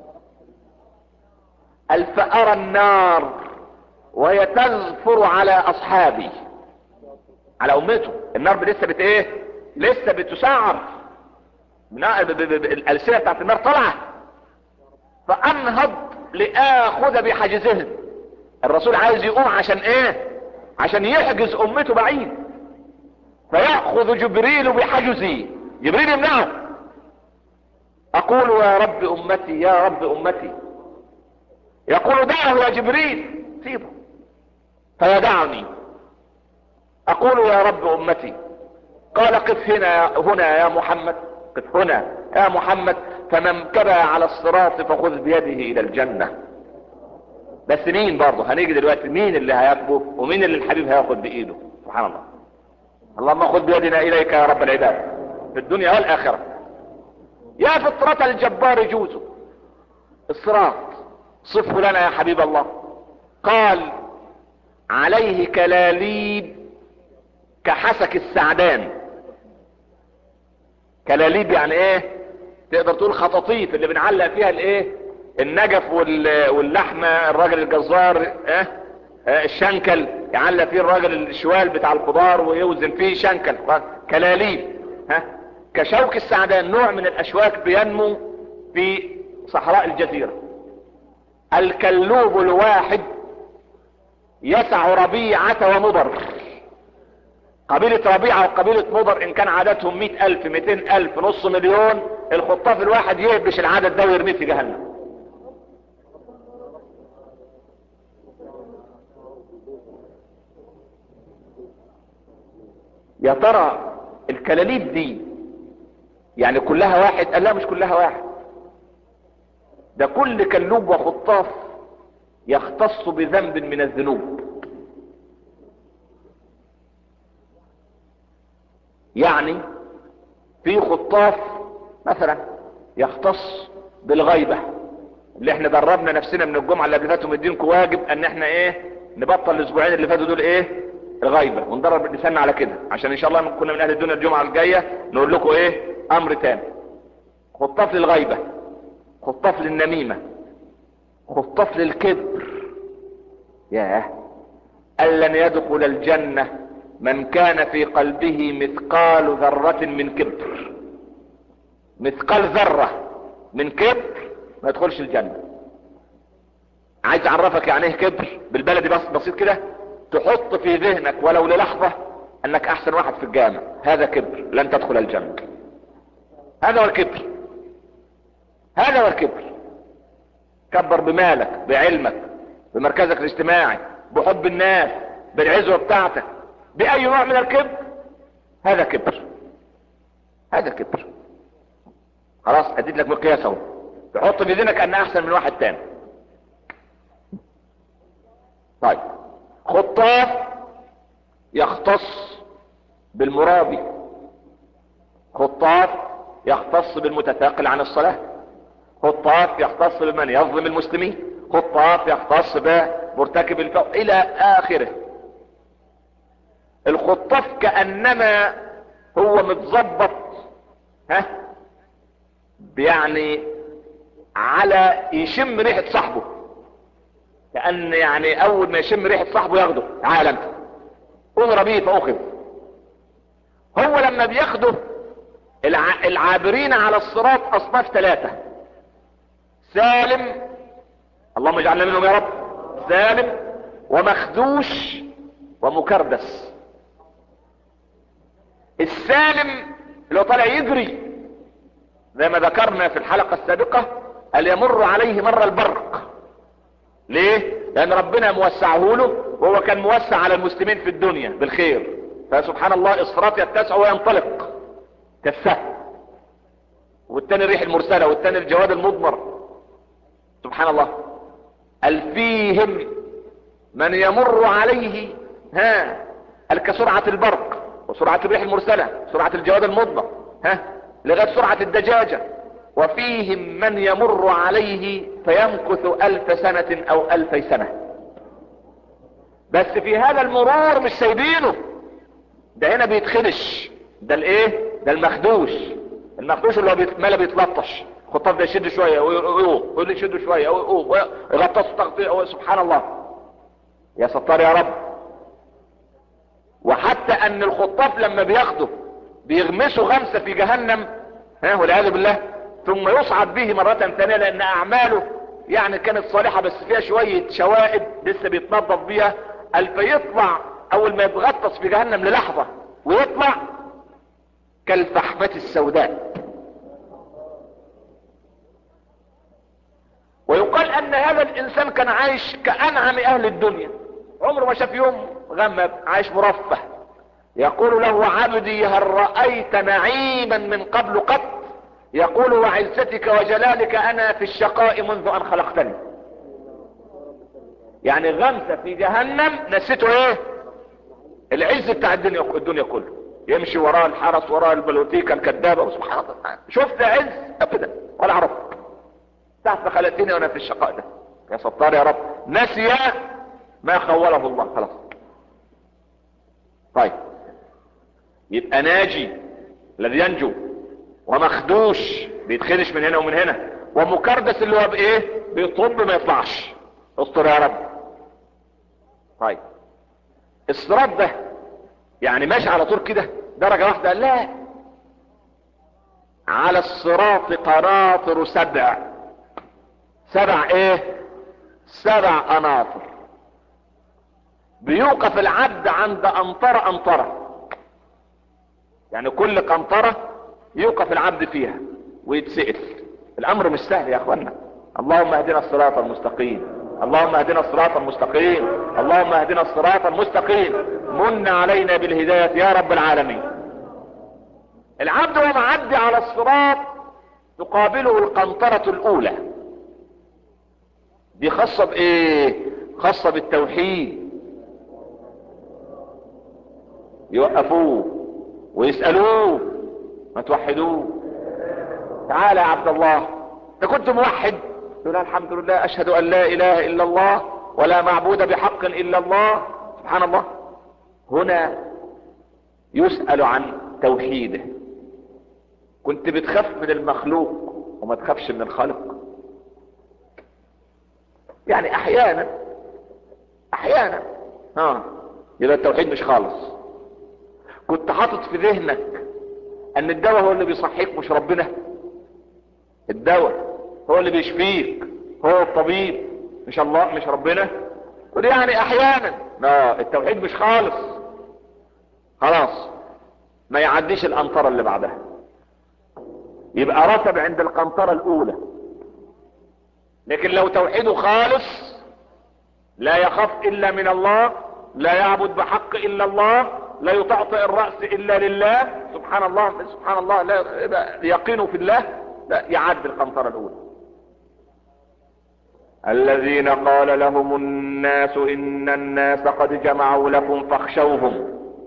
C: الفأرى النار وهي تزفر على اصحابي على امته النار لسه بت ايه لسه بتسعر الالسنه بتاعت النار طالعه فانهض لاخذ بحجزهم الرسول عايز يقوم عشان ايه عشان يحجز امته بعيد فيأخذ جبريل بحجزي جبريل يمنعه اقول يا رب امتي يا رب امتي يقول دعه يا جبريل سيبه فيدعني اقول يا رب امتي قال قف هنا هنا يا محمد قف هنا يا محمد فمن كبى على الصراط فخذ بيده الى الجنة بس مين برضه هنيجي دلوقتي مين اللي هيكبه ومين اللي الحبيب هياخد بايده سبحان الله اللهم خذ بيدنا اليك يا رب العباد في الدنيا والاخرة يا فطرة الجبار جوزه الصراط صفه لنا يا حبيب الله قال عليه كلاليب كحسك السعدان كلاليب يعني ايه تقدر تقول خطاطيف اللي بنعلق فيها الايه النجف واللحمة الراجل الجزار اه, اه الشنكل يعلق فيه الراجل الشوال بتاع الخضار ويوزن فيه شنكل كلاليب ها كشوك السعدان نوع من الاشواك بينمو في صحراء الجزيرة الكلوب الواحد يسع ربيعة ومضر قبيلة ربيعة وقبيلة مضر ان كان عددهم مئة الف مئتين الف نص مليون الخطاف الواحد يهبش العدد ده ويرميه في جهنم يا ترى الكلاليب دي يعني كلها واحد قال لا مش كلها واحد ده كل كلوب وخطاف يختص بذنب من الذنوب يعني في خطاف مثلا يختص بالغيبة اللي احنا دربنا نفسنا من الجمعة اللي فاتوا مدينكم واجب ان احنا ايه نبطل الاسبوعين اللي فاتوا دول ايه الغيبة وندرب لساننا على كده عشان ان شاء الله كنا من اهل الدنيا الجمعة الجاية نقول لكم ايه امر تاني خطاف للغيبة خطاف للنميمة خطاف للكبر ياه أن لن يدخل الجنة من كان في قلبه مثقال ذرة من كبر مثقال ذرة من كبر ما يدخلش الجنة عايز اعرفك يعني ايه كبر بالبلدي بس بسيط كده تحط في ذهنك ولو للحظة انك احسن واحد في الجامع هذا كبر لن تدخل الجنة هذا هو الكبر هذا هو الكبر كبر بمالك بعلمك بمركزك الاجتماعي بحب الناس بالعزوة بتاعتك بأي نوع من الكبر هذا كبر هذا كبر خلاص اديت لك مقياس اهو تحط في ذهنك ان احسن من واحد تاني طيب خطاف يختص بالمرابي خطاف يختص بالمتثاقل عن الصلاة خطاف يختص بمن يظلم المسلمين خطاف يختص بمرتكب الفوق الى اخره الخطاف كأنما هو متظبط ها يعني على يشم ريحة صاحبه كأن يعني اول ما يشم ريحة صاحبه ياخده تعال انت امر به فاخذ هو لما بياخده الع... العابرين على الصراط اصناف ثلاثة سالم اللهم اجعلنا منهم يا رب سالم ومخدوش ومكردس السالم اللي هو طالع يجري زي ما ذكرنا في الحلقة السابقة قال يمر عليه مر البرق ليه لان ربنا موسعه له وهو كان موسع على المسلمين في الدنيا بالخير فسبحان الله الصراط يتسع وينطلق كالسهم والتاني الريح المرسلة والتاني الجواد المضمر سبحان الله قال فيهم من يمر عليه ها قال كسرعة البرق وسرعة الريح المرسلة سرعة الجواد المضمر ها لغاية سرعة الدجاجة وفيهم من يمر عليه فيمكث الف سنة او الفي سنة بس في هذا المرور مش سايبينه ده هنا بيتخدش ده الايه ده المخدوش المخدوش اللي هو بيتملى بيتلطش الخطاف ده يشد شوية ويقوم واللي يشد شوية ويقوم ويغطس تغطية سبحان الله يا ستار يا رب وحتى ان الخطاف لما بياخده بيغمسوا غمسة في جهنم ها والعياذ بالله ثم يصعد به مرة ثانية لان اعماله يعني كانت صالحة بس فيها شوية شوائب لسه بيتنظف بيها قال فيطلع اول ما يتغطس في جهنم للحظة ويطلع كالفحمة السوداء ويقال ان هذا الانسان كان عايش كانعم اهل الدنيا عمره ما شاف يوم غمب عايش مرفه يقول له عبدي هل رأيت نعيما من قبل قط يقول وعزتك وجلالك انا في الشقاء منذ ان خلقتني يعني غمسة في جهنم نسيته ايه العز بتاع الدنيا الدنيا كله يمشي وراء الحرس وراء البلوتيكا الكذابة وسبحان الله شفت عز ابدا ولا عرف تحت خلقتني وانا في الشقاء ده يا ستار يا رب نسي ما خوله الله خلاص طيب يبقى ناجي الذي ينجو ومخدوش بيتخدش من هنا ومن هنا ومكردس اللي هو بايه بيطب ما يطلعش استر يا رب طيب الصراط ده يعني ماشي على طول كده درجة واحدة لا على الصراط قناطر سبع سبع ايه سبع اناطر بيوقف العبد عند انطرة انطرة يعني كل قنطرة يوقف العبد فيها ويتسأل الامر مش سهل يا اخوانا اللهم اهدنا الصراط المستقيم اللهم اهدنا الصراط المستقيم اللهم اهدنا الصراط المستقيم من علينا بالهداية يا رب العالمين العبد وهو معدي على الصراط تقابله القنطرة الاولى دي خاصة بايه خاصة بالتوحيد يوقفوه ويسألوه ما توحدوه تعالى يا عبد الله انت كنت موحد يقول الحمد لله اشهد ان لا اله الا الله ولا معبود بحق الا الله سبحان الله هنا يسأل عن توحيده كنت بتخاف من المخلوق وما تخافش من الخالق يعني احيانا احيانا ها يبقى التوحيد مش خالص كنت حاطط في ذهنك ان الدواء هو اللي بيصحيك مش ربنا الدواء هو اللي بيشفيك هو الطبيب مش الله مش ربنا ودي يعني احيانا لا التوحيد مش خالص خلاص ما يعديش القنطرة اللي بعدها يبقى رتب عند القنطرة الاولى لكن لو توحيده خالص لا يخاف الا من الله لا يعبد بحق الا الله لا يطعطئ الرأس الا لله سبحان الله سبحان الله لا يقينه في الله لا يعد القنطرة الاولى الذين قال لهم الناس ان الناس قد جمعوا لكم فاخشوهم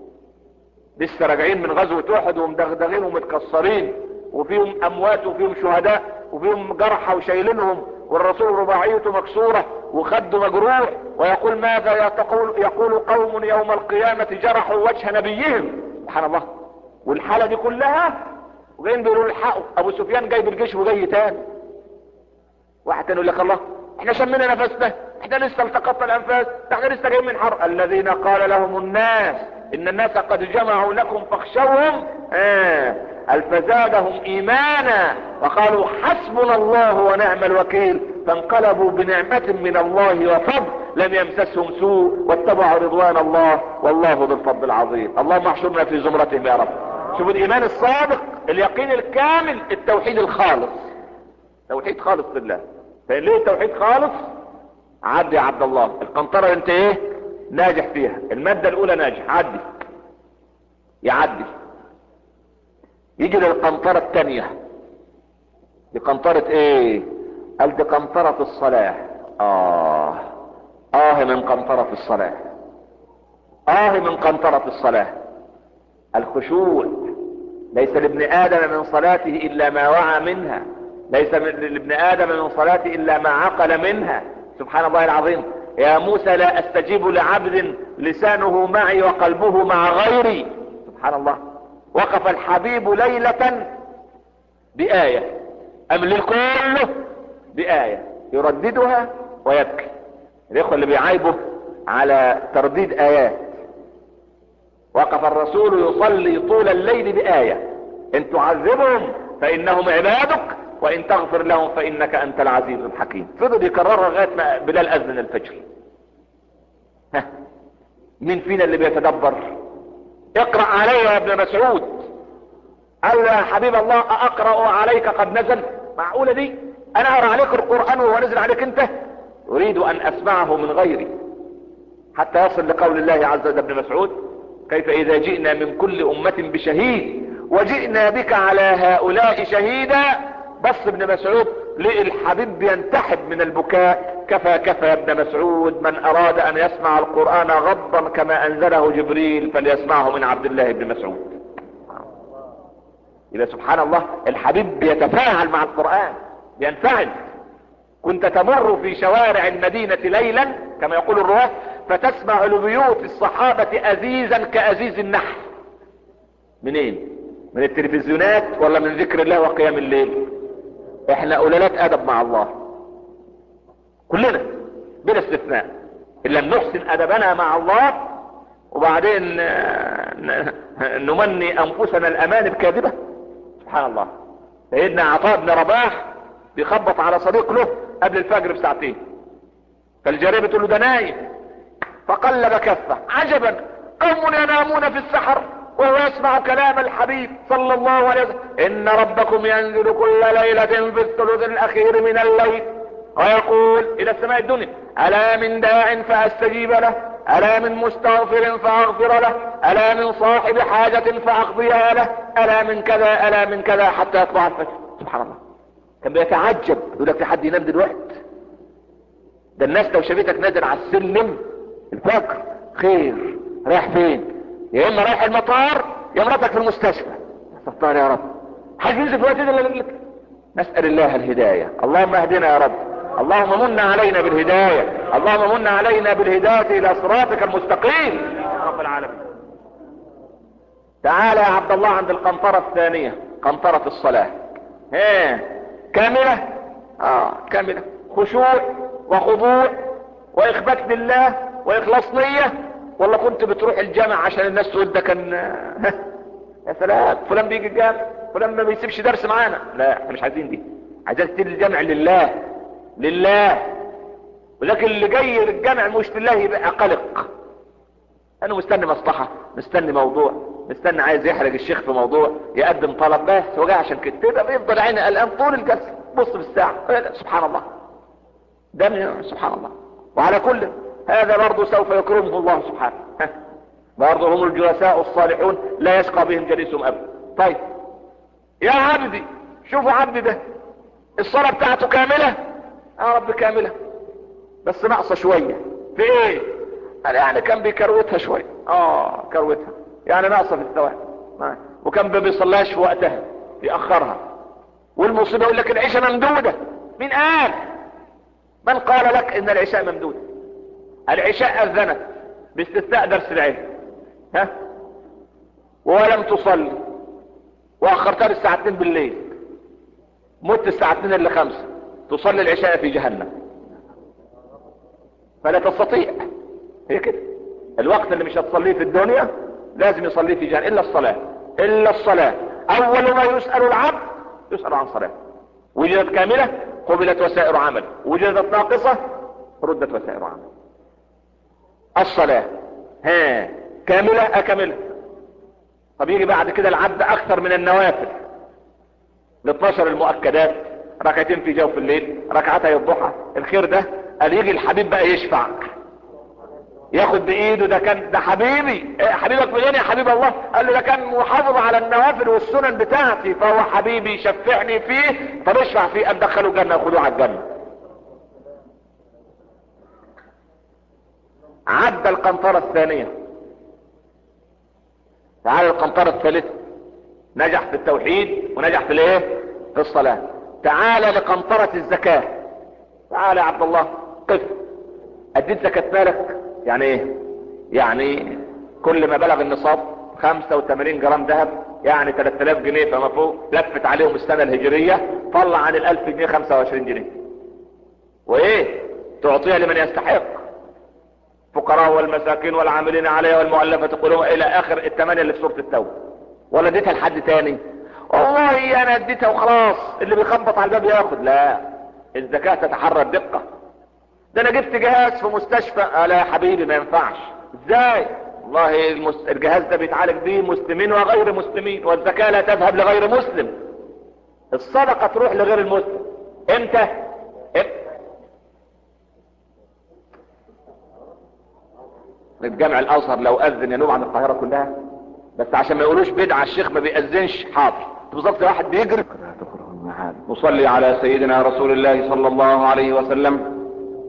C: لسه راجعين من غزوة احد ومدغدغين ومتكسرين وفيهم اموات وفيهم شهداء وفيهم جرحى وشايلينهم والرسول رباعيته مكسورة وخده مجروح ويقول ماذا يقول, يقول قوم يوم القيامة جرحوا وجه نبيهم سبحان الله والحالة دي كلها وجايين بيقولوا الحقوا ابو سفيان جاي بالجيش وجاي تاني واحد تاني يقول لك الله احنا شمينا نفسنا احنا لسه التقطنا الانفاس احنا لسه جايين من حرب الذين قال لهم الناس ان الناس قد جمعوا لكم فاخشوهم اه الفزادهم ايمانا وقالوا حسبنا الله ونعم الوكيل فانقلبوا بنعمة من الله وفضل لم يمسسهم سوء واتبعوا رضوان الله والله ذو الفضل العظيم اللهم احشرنا في زمرتهم يا رب شوفوا الايمان الصادق اليقين الكامل التوحيد الخالص توحيد خالص لله فإن ليه توحيد خالص عدي يا عبد الله القنطرة انت ايه ناجح فيها المادة الاولى ناجح عدي يعدي يجي للقنطرة التانية دي قنطرة ايه قال دي قنطرة الصلاة اه اه من قنطرة الصلاة اه من قنطرة الصلاة الخشوع ليس لابن ادم من صلاته الا ما وعى منها ليس لابن ادم من صلاته الا ما عقل منها سبحان الله العظيم يا موسى لا استجيب لعبد لسانه معي وقلبه مع غيري سبحان الله وقف الحبيب ليلة بآية أملل كله بآية يرددها ويبكي الإخوة اللي بيعايبه على ترديد آيات وقف الرسول يصلي طول الليل بآية إن تعذبهم فإنهم عبادك وإن تغفر لهم فإنك أنت العزيز الحكيم فضل يكررها لغاية ما بلال أذن الفجر ها مين فينا اللي بيتدبر اقرأ علي يا ابن مسعود قال يا حبيب الله اقرأ عليك قد نزل معقولة دي انا اقرأ عليك القرآن وهو نزل عليك انت اريد ان اسمعه من غيري حتى يصل لقول الله عز وجل ابن مسعود كيف اذا جئنا من كل امة بشهيد وجئنا بك على هؤلاء شهيدا بص ابن مسعود لقي الحبيب ينتحب من البكاء كفى كفى يا ابن مسعود من اراد ان يسمع القرآن غضا كما انزله جبريل فليسمعه من عبد الله بن مسعود إذا سبحان الله الحبيب بيتفاعل مع القرآن بينفعل كنت تمر في شوارع المدينة ليلا كما يقول الرواة فتسمع لبيوت الصحابة أزيزا كأزيز النحل منين من التلفزيونات ولا من ذكر الله وقيام الليل احنا قلالات ادب مع الله كلنا بلا استثناء ان لم نحسن ادبنا مع الله وبعدين نمني انفسنا الامان الكاذبة سبحان الله سيدنا عطاء بن رباح بيخبط على صديق له قبل الفجر بساعتين فالجارية بتقول له ده نايم فقلب كفه عجبا قوم ينامون في السحر وهو يسمع كلام الحبيب صلى الله عليه وسلم ان ربكم ينزل كل ليلة في الثلث الاخير من الليل ويقول الى السماء الدنيا الا من داع فاستجيب له الا من مستغفر فاغفر له الا من صاحب حاجة فاقضيها له الا من كذا الا من كذا حتى يطلع الفجر سبحان الله كان بيتعجب يقول لك في حد ينام دلوقتي ده الناس لو شافتك نازل على السلم الفجر خير رايح فين يا اما رايح المطار يا مراتك في المستشفى استغفر يا رب حد ينزل في الوقت ده الا لك نسال الله الهدايه اللهم اهدنا يا رب اللهم من علينا بالهدايه اللهم من علينا بالهدايه الى صراطك المستقيم يا رب العالمين تعال يا عبد الله عند القنطره الثانيه قنطره الصلاه ها كامله اه كامله خشوع وخضوع واخبات لله واخلاص نيه ولا كنت بتروح الجامع عشان الناس تقول ده كان يا سلام فلان بيجي الجامع فلان ما بيسيبش درس معانا لا احنا مش عايزين دي عايزين تيجي الجامع لله لله ولكن اللي جاي للجامع مش لله يبقى قلق انا مستني مصلحه مستني موضوع مستني عايز يحرج الشيخ في موضوع يقدم طلب بس هو جاي عشان كده تبقى بيفضل عيني قلقان طول الجلسه بص في الساعه سبحان الله ده من سبحان الله وعلى كل هذا برضه سوف يكرمه الله سبحانه برضه هم الجلساء الصالحون لا يشقى بهم جليسهم ابدا طيب يا عبدي شوفوا عبدي ده الصلاة بتاعته كاملة يا رب كاملة بس ناقصة شوية في ايه قال يعني كان بيكروتها شوية اه كروتها يعني ناقصة في الثواب وكان ما بيصليهاش في وقتها يأخرها والمصيبة يقول لك العشاء ممدودة مين قال من قال لك ان العشاء ممدودة العشاء اذنت باستثناء درس العلم ها ولم تصلي واخرتها للساعة 2 بالليل مت الساعة 2 الا 5 تصلي العشاء في جهنم فلا تستطيع هي كده الوقت اللي مش هتصليه في الدنيا لازم يصليه في جهنم الا الصلاة الا الصلاة اول ما يسأل العبد يسأل عن صلاة وجدت كاملة قبلت وسائر عمل وجدت ناقصة ردت وسائر عمل الصلاة ها كاملة اكملة طب يجي بعد كده العبد اكثر من النوافل ال 12 المؤكدات ركعتين في جوف الليل ركعتي الضحى الخير ده قال يجي الحبيب بقى يشفع ياخد بايده ده كان ده حبيبي إيه حبيبك منين يا حبيب الله قال له ده كان محافظ على النوافل والسنن بتاعتي فهو حبيبي شفعني فيه طب اشفع فيه ان دخلوا الجنه وخدوه على الجنه عدى القنطره الثانيه تعال القنطره الثالثه نجح في التوحيد ونجح في الايه في الصلاه تعال لقنطره الزكاه تعال يا عبد الله قف اديت زكاه مالك يعني ايه يعني كل ما بلغ النصاب 85 جرام ذهب يعني 3000 جنيه فما فوق لفت عليهم السنة الهجرية طلع عن ال 1000 جنيه 25 جنيه وايه تعطيها لمن يستحق فقراء والمساكين والعاملين عليها والمؤلفة قلوبهم الى اخر الثمانية اللي في سورة التوبة ولا اديتها لحد تاني والله انا اديتها وخلاص اللي بيخبط على الباب ياخد لا الزكاة تتحرى الدقة ده انا جبت جهاز في مستشفى آه لا يا حبيبي ما ينفعش ازاي والله المس... الجهاز ده بيتعالج بيه مسلمين وغير مسلمين والزكاة لا تذهب لغير مسلم الصدقة تروح لغير المسلم امتى امتى الجامع الازهر لو اذن ينوب عن القاهرة كلها بس عشان ما يقولوش بدعة الشيخ ما بيأذنش حاضر بالظبط واحد بيجري نصلي على سيدنا رسول الله صلى الله عليه وسلم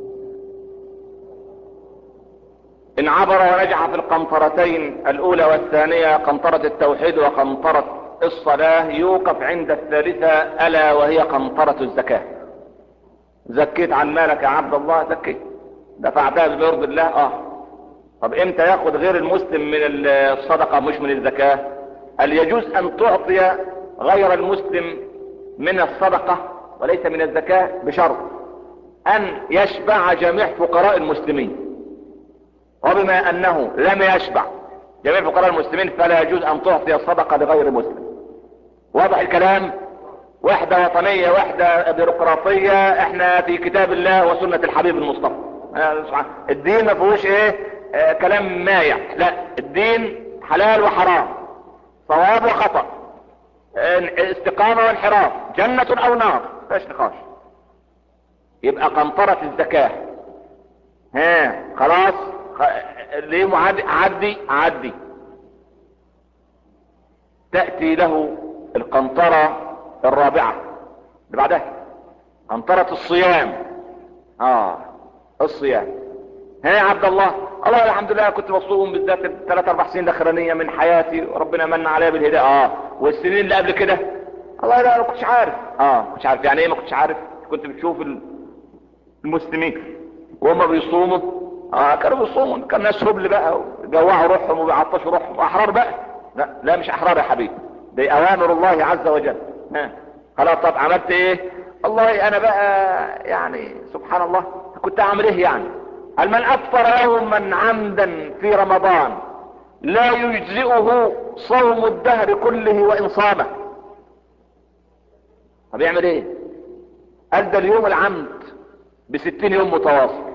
C: ان عبر ونجح في القنطرتين الاولى والثانية قنطرة التوحيد وقنطرة الصلاة يوقف عند الثالثة الا وهي قنطرة الزكاة زكيت عن مالك يا عبد الله زكيت دفعتها بيرضي الله اه طب امتى ياخد غير المسلم من الصدقة مش من الزكاة هل يجوز ان تعطي غير المسلم من الصدقة وليس من الزكاة بشرط ان يشبع جميع فقراء المسلمين وبما انه لم يشبع جميع فقراء المسلمين فلا يجوز ان تعطي الصدقة لغير مسلم واضح الكلام وحدة وطنية وحدة بيروقراطية احنا في كتاب الله وسنة الحبيب المصطفى آه، سبحان- الدين ما فيهوش ايه آه كلام مايع لا الدين حلال وحرام صواب وخطأ آه، استقامة وانحراف جنة او نار مفيش نقاش يبقى قنطرة الزكاة ها خلاص خ- ليه معدي عدي عدي تأتي له القنطرة الرابعة اللي بعدها قنطرة الصيام اه الصيام ها يا عبد الله الله الحمد لله كنت مصوم بالذات الثلاث اربع سنين الاخرانيه من حياتي وربنا من عليا بالهدايه اه والسنين اللي قبل كده الله لا ما كنتش عارف اه ما كنتش عارف يعني ايه ما كنتش عارف كنت بتشوف ال- المسلمين وهم بيصوموا اه كانوا بيصوموا كان ناس هبل بقى وجوعوا روحهم وبيعطشوا روحهم احرار بقى لا لا مش احرار يا حبيبي دي اوامر الله عز وجل ها خلاص طب عملت ايه والله انا بقى يعني سبحان الله كنت اعمل ايه يعني قال من افطر يوما عمدا في رمضان لا يجزئه صوم الدهر كله وان صامه طب يعمل ايه قال ده اليوم العمد بستين يوم متواصل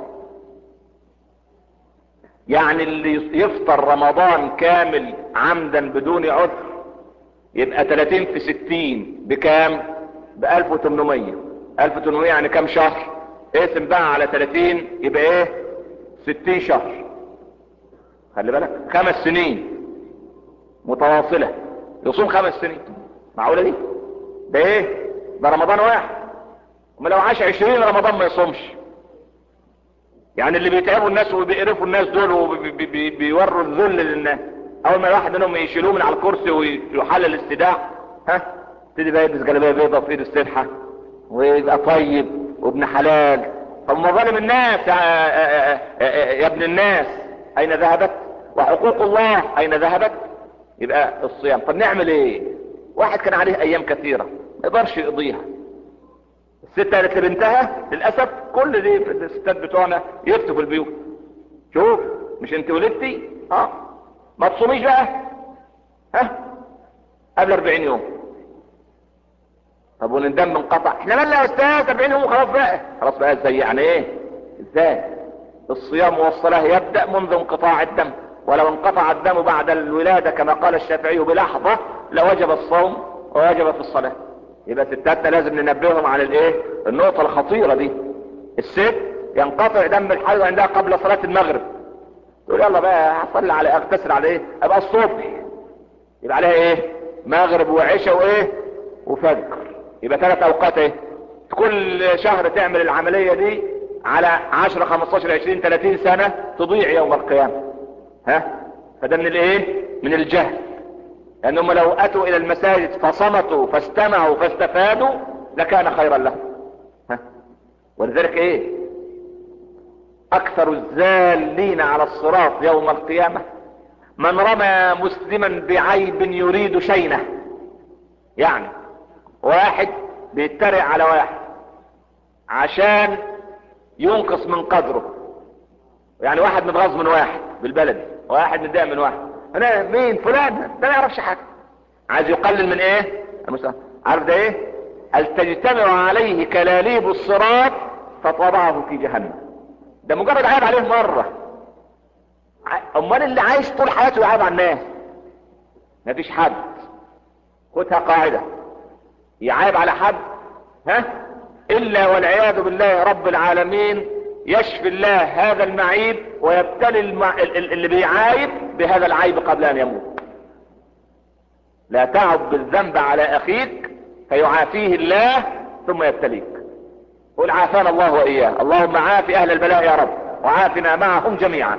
C: يعني اللي يفطر رمضان كامل عمدا بدون عذر يبقى 30 في 60 بكام ب 1800 1800 يعني كام شهر اقسم بقى على 30 يبقى ايه 60 شهر خلي بالك خمس سنين متواصلة يصوم خمس سنين معقولة دي ده ايه ده رمضان واحد وما لو عاش 20 رمضان ما يصومش يعني اللي بيتعبوا الناس وبيقرفوا الناس دول وبيوروا الذل للناس اول ما الواحد منهم يشيلوه من على الكرسي ويحلل الاستداع ها تبتدي بقى يلبس جلابيه بيضاء في ايد السبحه ويبقى طيب وابن حلال طب مظالم الناس يا, يا ابن الناس اين ذهبت وحقوق الله اين ذهبت يبقى الصيام طب نعمل ايه واحد كان عليه ايام كثيره ما يقدرش يقضيها الست قالت لبنتها للاسف كل دي الستات بتوعنا يفتوا في البيوت شوف مش انت ولدتي اه ما تصوميش بقى ها قبل 40 يوم طب والدم انقطع احنا مالنا يا استاذ 40 يوم خلاص بقى خلاص بقى ازاي يعني ايه ازاي الصيام والصلاة يبدأ منذ انقطاع الدم ولو انقطع الدم بعد الولادة كما قال الشافعي بلحظة لوجب الصوم ووجب في الصلاة يبقى ستاتنا لازم ننبههم على الايه النقطة الخطيرة دي الست ينقطع دم الحيض عندها قبل صلاة المغرب تقول يلا بقى هصلي على اغتسل على ايه ابقى الصبح يبقى عليها ايه مغرب وعشاء وايه وفجر يبقى ثلاث اوقات ايه كل شهر تعمل العملية دي على 10 15 20 30 سنة تضيع يوم القيامة ها فده من الايه من الجهل لانهم لو اتوا الى المساجد فصمتوا فاستمعوا فاستفادوا لكان خيرا لهم ها ولذلك ايه اكثر الزالين على الصراط يوم القيامة من رمى مسلما بعيب يريد شينه يعني واحد بيتريق على واحد عشان ينقص من قدره يعني واحد متغاظ من واحد بالبلد واحد متضايق من واحد انا مين فلان ده ما يعرفش حاجه عايز يقلل من ايه المستوى. عارف ده ايه هل تجتمع عليه كلاليب الصراط فطبعه في جهنم ده مجرد عيب عليه مره امال اللي عايش طول حياته يعيب على الناس مفيش حد خدها قاعده يعيب على حد ها الا والعياذ بالله رب العالمين يشفي الله هذا المعيب ويبتلي المع... اللي بيعايب بهذا العيب قبل ان يموت لا تعب بالذنب على اخيك فيعافيه الله ثم يبتليك قل عافانا الله واياه اللهم عافي اهل البلاء يا رب وعافنا معهم جميعا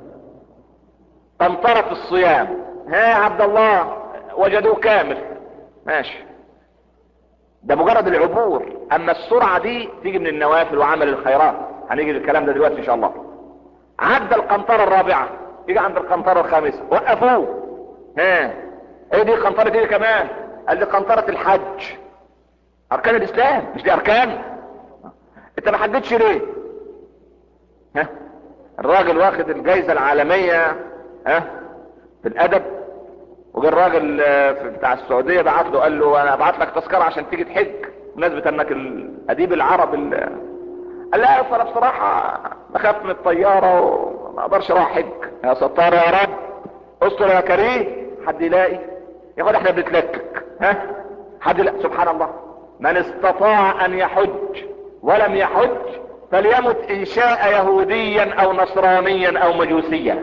C: قنطرة الصيام ها يا عبد الله وجدوه كامل ماشي ده مجرد العبور اما السرعة دي تيجي من النوافل وعمل الخيرات هنيجي للكلام ده دلوقتي ان شاء الله عدى القنطرة الرابعة يجي عند القنطرة الخامسة وقفوه ها ايه دي القنطرة دي كمان قال لي قنطرة الحج اركان الاسلام مش دي اركان انت ما حددش ليه ها الراجل واخد الجايزة العالمية ها في الادب وجا الراجل بتاع السعودية بعت له قال له انا ابعت لك تذكرة عشان تيجي تحج بمناسبة انك الاديب العرب قال لا اصل أنا بصراحة بخاف من الطيارة وما اقدرش اروح حج يا ستار يا رب استر يا كريم حد يلاقي ياخد احنا بنتلكك ها حد يلاقي سبحان الله من استطاع ان يحج ولم يحج فليمت ان شاء يهوديا او نصرانيا او مجوسيا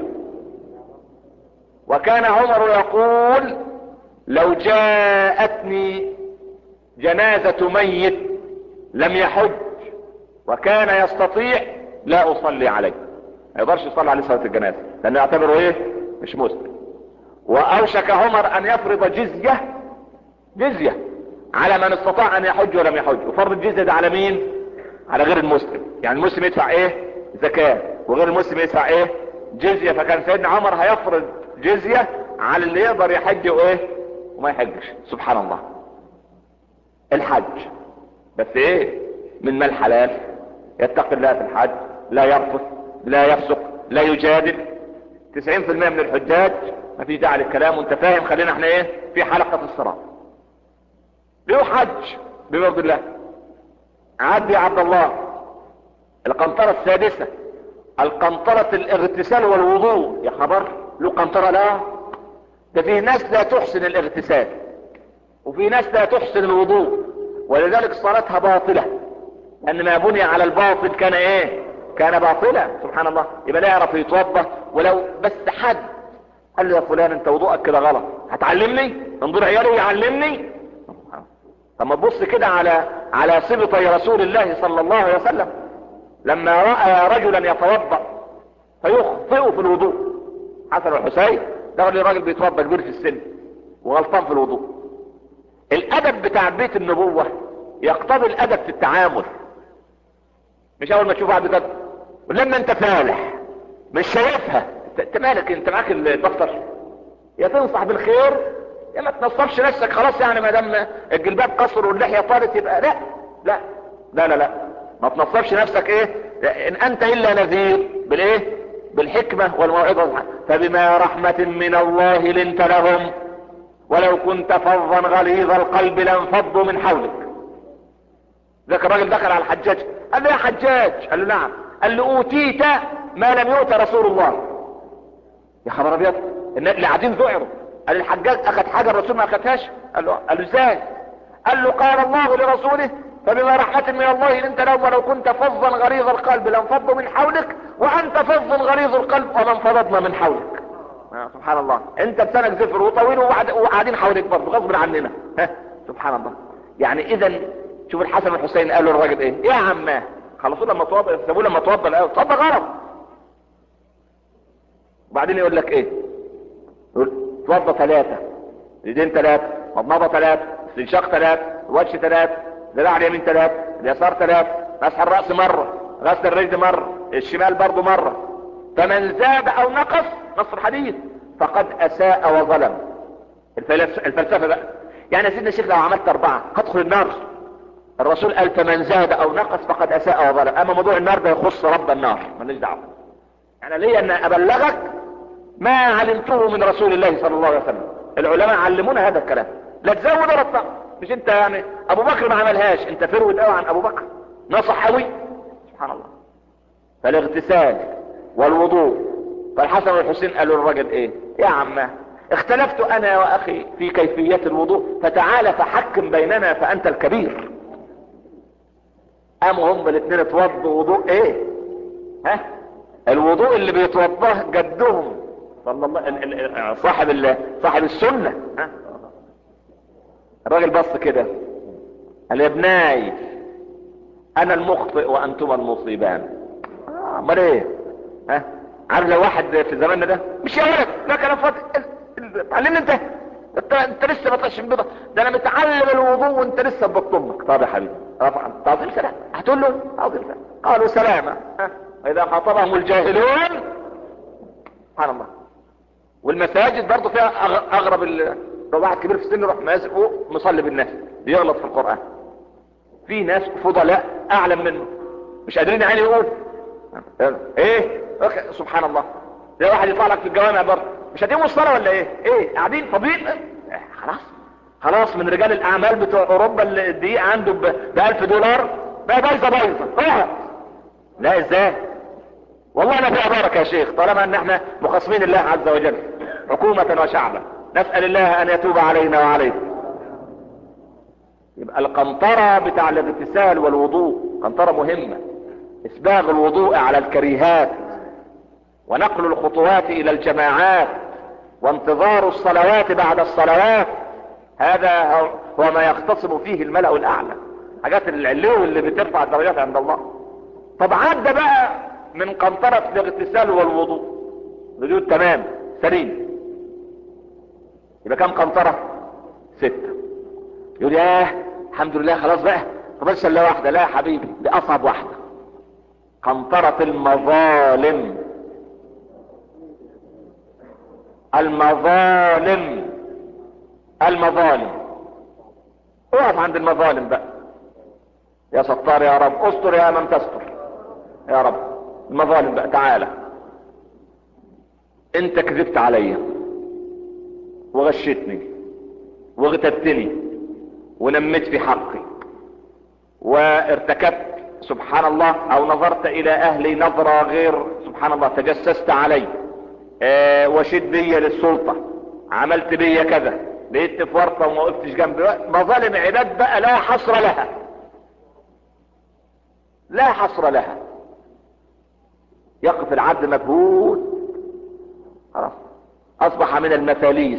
C: وكان عمر يقول لو جاءتني جنازة ميت لم يحج وكان يستطيع لا اصلي عليه ما يقدرش يصلي عليه صلاة الجنازة لانه يعتبره ايه مش مسلم واوشك عمر ان يفرض جزية جزية على من استطاع ان يحج ولم يحج وفرض الجزية ده على مين على غير المسلم يعني المسلم يدفع ايه زكاة وغير المسلم يدفع ايه جزية فكان سيدنا عمر هيفرض جزية على اللي يقدر يحج وايه وما يحجش سبحان الله الحج بس ايه من مال حلال يتقي الله في الحج لا يرفث لا يفسق لا يجادل 90% من الحجاج ما في داعي للكلام وانت فاهم خلينا احنا ايه في حلقة الصراط له حج بمرض الله عدي يا عبد الله القنطرة السادسة القنطرة الاغتسال والوضوء يا خبر له قنطرة لا ده في ناس لا تحسن الاغتسال وفي ناس لا تحسن الوضوء ولذلك صلاتها باطلة لان ما بني على الباطل كان ايه كان باطلا سبحان الله يبقى لا يعرف يتوضا ولو بس حد قال له يا فلان انت وضوءك كده غلط هتعلمني انظر عيالي يعلمني طب ما تبص كده على على سبطي رسول الله صلى الله عليه وسلم لما راى رجلا يتوضا فيخطئ في الوضوء حسن والحسين ده راجل بيتوضا كبير في السن وغلطان في الوضوء الادب بتاع بيت النبوه يقتضي الادب في التعامل مش اول ما تشوف واحد كده ولما انت فالح مش شايفها انت مالك انت معاك الدفتر يا تنصح بالخير يا ما تنصفش نفسك خلاص يعني ما دام الجلباب قصر واللحيه طارت يبقى لا لا لا لا لا ما تنصفش نفسك ايه ان انت الا نذير بالايه بالحكمة والموعظة فبما رحمة من الله لنت لهم ولو كنت فظا غليظ القلب لانفضوا من حولك ذاك الراجل دخل على الحجاج قال له يا حجاج قال له نعم قال له اوتيت ما لم يؤت رسول الله يا خبر ابيض الناس اللي قاعدين ذعروا قال الحجاج اخذ حاجه الرسول ما اخذهاش قال له قال له ازاي قال له قال الله لرسوله فبما رحمة من الله انت لهم ولو كنت فظا غليظ القلب لانفضوا من حولك وانت فظ غليظ القلب وما انفضضنا من حولك آه سبحان الله انت بسنك زفر وطويل وقاعدين حواليك برضه غصب عننا ها سبحان الله يعني اذا شوف الحسن والحسين قالوا للراجل ايه يا عماه خلصوا لما توضى سابوه لما توضى الاول توضى غلط وبعدين يقول لك ايه يقول توضى ثلاثة ايدين ثلاثة مضمضة ثلاثة استنشاق ثلاثة وجه ثلاثة ذراع اليمين ثلاثة اليسار ثلاثة مسح الرأس مرة غسل الرجل مرة الشمال برضه مرة فمن زاد او نقص نص الحديث فقد اساء وظلم الفلسفة بقى يعني يا سيدنا الشيخ لو عملت اربعة هدخل النار الرسول قال فمن زاد او نقص فقد اساء وظلم اما موضوع النار ده يخص رب النار ماليش دعوه انا ليا ان ابلغك ما علمته من رسول الله صلى الله عليه وسلم العلماء علمونا هذا الكلام لا تزود ولا تنقص مش انت يعني ابو بكر ما عملهاش انت فرود قوي عن ابو بكر نصح قوي سبحان الله فالاغتسال والوضوء فالحسن والحسين قالوا للرجل ايه يا عماه اختلفت انا واخي في كيفية الوضوء فتعال فحكم بيننا فانت الكبير قاموا هم الاثنين اتوضوا وضوء ايه ها الوضوء اللي بيتوضاه جدهم صلى الله ال ال صاحب ال صاحب السنه ها الراجل بص كده قال يا ابناي انا المخطئ وانتما المصيبان امال ايه ها عارف لو واحد في زماننا ده مش يا ولد لا كلام فاضي علمني انت انت انت لسه ما طلعش من بيضة ده انا متعلم الوضوء وانت لسه بطمك طب يا حبيبي رفع تعظيم سلام هتقول له تعظيم سلام قالوا سلامة اذا خاطبهم الجاهلون سبحان الله والمساجد برضه فيها اغرب لو واحد كبير في السن يروح ماسك فوق مصلي بالناس بيغلط في القران في ناس فضلاء اعلم منه مش قادرين يعني يقول ايه سبحان الله زي واحد يطلع لك في الجوامع برضه مش هتقوموا الصلاه ولا ايه ايه قاعدين فاضيين إيه؟ خلاص خلاص من رجال الاعمال بتوع اوروبا اللي الدقيقه عنده ب 1000 دولار بقى بايظه بايظه راحت لا ازاي والله ما فيها بركه يا شيخ طالما ان احنا مخاصمين الله عز وجل حكومه وشعبا نسال الله ان يتوب علينا وعليكم يبقى القنطرة بتاع الاغتسال والوضوء قنطرة مهمة اسباغ الوضوء على الكريهات ونقل الخطوات الى الجماعات وانتظار الصلوات بعد الصلوات هذا هو ما يختصم فيه الملأ الاعلى حاجات العلو اللي بترفع الدرجات عند الله طب عدى بقى من قنطرة الاغتسال والوضوء وجود تمام سليم يبقى كم قنطرة ستة يقول ياه الحمد لله خلاص بقى فبس سله واحدة لا يا حبيبي دي اصعب واحدة قنطرة المظالم المظالم المظالم اقف عند المظالم بقى يا ستار يا رب استر يا من تستر يا رب المظالم بقى تعالى انت كذبت عليا وغشتني واغتبتني ونمت في حقي وارتكبت سبحان الله او نظرت الى اهلي نظرة غير سبحان الله تجسست علي اه وشد بي للسلطة عملت بي كذا بقيت في ورطة وما وقفتش جنبي مظالم عباد بقى لا حصر لها لا حصر لها يقف العبد مبهوت خلاص اصبح من المفاليس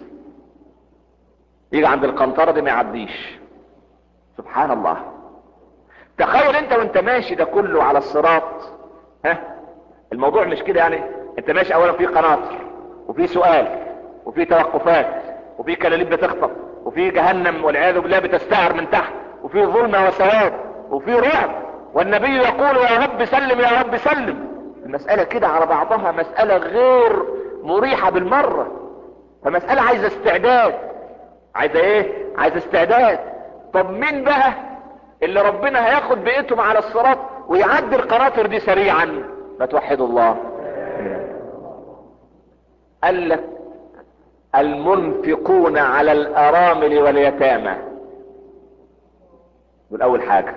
C: يجي عند القنطرة دي ما يعديش سبحان الله تخيل انت وانت ماشي ده كله على الصراط ها الموضوع مش كده يعني انت ماشي اولا في قناطر وفي سؤال وفي توقفات وفي كلاليب بتخطف وفي جهنم والعياذ بالله بتستعر من تحت وفي ظلمة وسواد وفي رعب والنبي يقول يا رب سلم يا رب سلم المسألة كده على بعضها مسألة غير مريحة بالمرة فمسألة عايزة استعداد عايزة ايه عايزة استعداد طب مين بقى اللي ربنا هياخد بقيتهم على الصراط ويعدي القناطر دي سريعا ما توحدوا الله قال لك المنفقون على الارامل واليتامى دول اول حاجة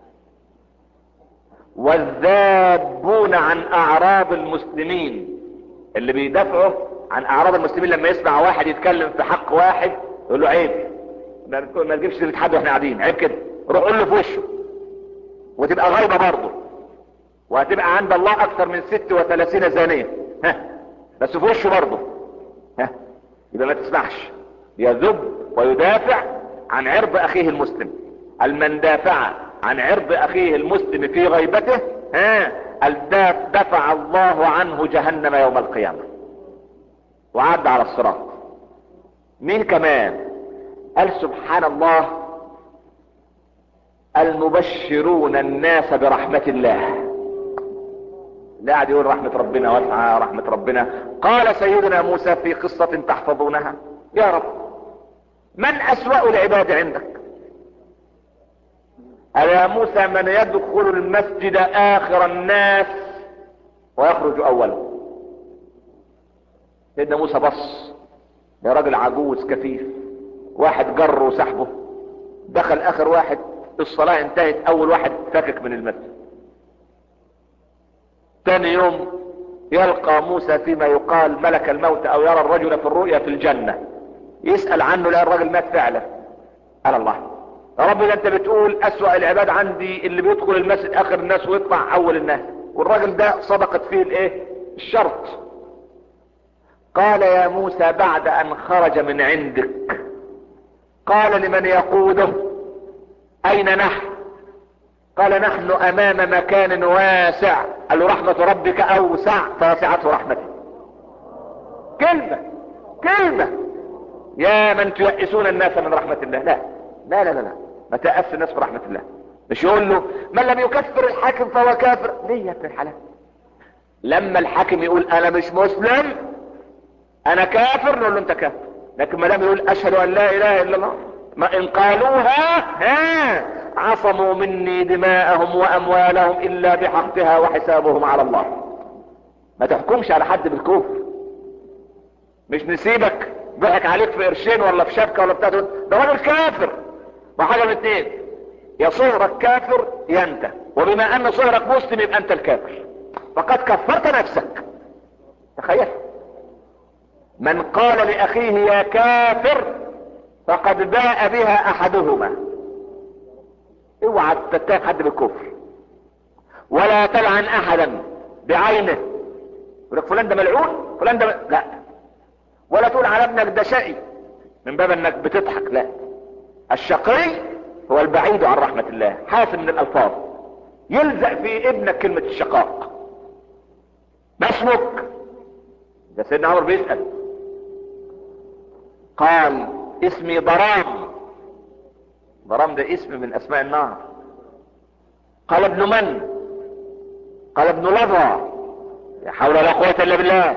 C: والذابون عن اعراض المسلمين اللي بيدافعوا عن اعراض المسلمين لما يسمع واحد يتكلم في حق واحد يقول له عيب ما ما تجيبش سيره حد واحنا قاعدين عيب كده روح قول له في وشه وتبقى غايبه برضه وهتبقى عند الله اكثر من ست وثلاثين زانيه ها بس في وشه برضه ها يبقى ما تسمعش يذب ويدافع عن عرض اخيه المسلم المن دافع عن عرض اخيه المسلم في غيبته ها دفع الله عنه جهنم يوم القيامة وعد على الصراط مين كمان قال سبحان الله المبشرون الناس برحمة الله لا قاعد يقول رحمة ربنا واسعة رحمة ربنا قال سيدنا موسى في قصة تحفظونها يا رب من أسوأ العباد عندك قال يا موسى من يدخل المسجد آخر الناس ويخرج أولا سيدنا موسى بص يا راجل عجوز كثيف واحد جر وسحبه دخل آخر واحد الصلاة انتهت أول واحد فكك من المسجد ثاني يوم يلقى موسى فيما يقال ملك الموت او يرى الرجل في الرؤيا في الجنة يسأل عنه لا الرجل مات فعلا قال الله يا رب ده انت بتقول اسوأ العباد عندي اللي بيدخل المسجد اخر الناس ويطلع اول الناس والراجل ده صدقت فيه الايه الشرط قال يا موسى بعد ان خرج من عندك قال لمن يقوده اين نحن قال نحن امام مكان واسع قال له رحمة ربك اوسع فوسعته رحمته كلمة كلمة يا من تيأسون الناس من رحمة الله لا لا لا لا, لا. ما تأس الناس في رحمة الله مش يقول له من لم يكفر الحاكم فهو كافر ليه يا ابن الحلال لما الحاكم يقول انا مش مسلم انا كافر نقول له انت كافر لكن ما لم يقول اشهد ان لا اله الا الله ما ان قالوها ها عصموا مني دماءهم واموالهم الا بحقها وحسابهم على الله ما تحكمش على حد بالكفر مش نسيبك ضحك عليك في قرشين ولا في شبكه ولا بتاع ده راجل كافر ما حاجه من اتنين يا صهرك كافر يا انت وبما ان صهرك مسلم يبقى انت الكافر فقد كفرت نفسك تخيل من قال لاخيه يا كافر فقد باء بها احدهما اوعى تتهم حد بالكفر ولا تلعن احدا بعينه يقول لك فلان ده ملعون فلان ده م... لا ولا تقول على ابنك ده شقي من باب انك بتضحك لا الشقي هو البعيد عن رحمة الله حاسم من الالفاظ يلزق في ابنك كلمة الشقاء ما اسمك ده سيدنا عمر بيسأل قال اسمي ضرام ضرام ده اسم من اسماء النار قال ابن من قال ابن لظى لا حول ولا قوة الا بالله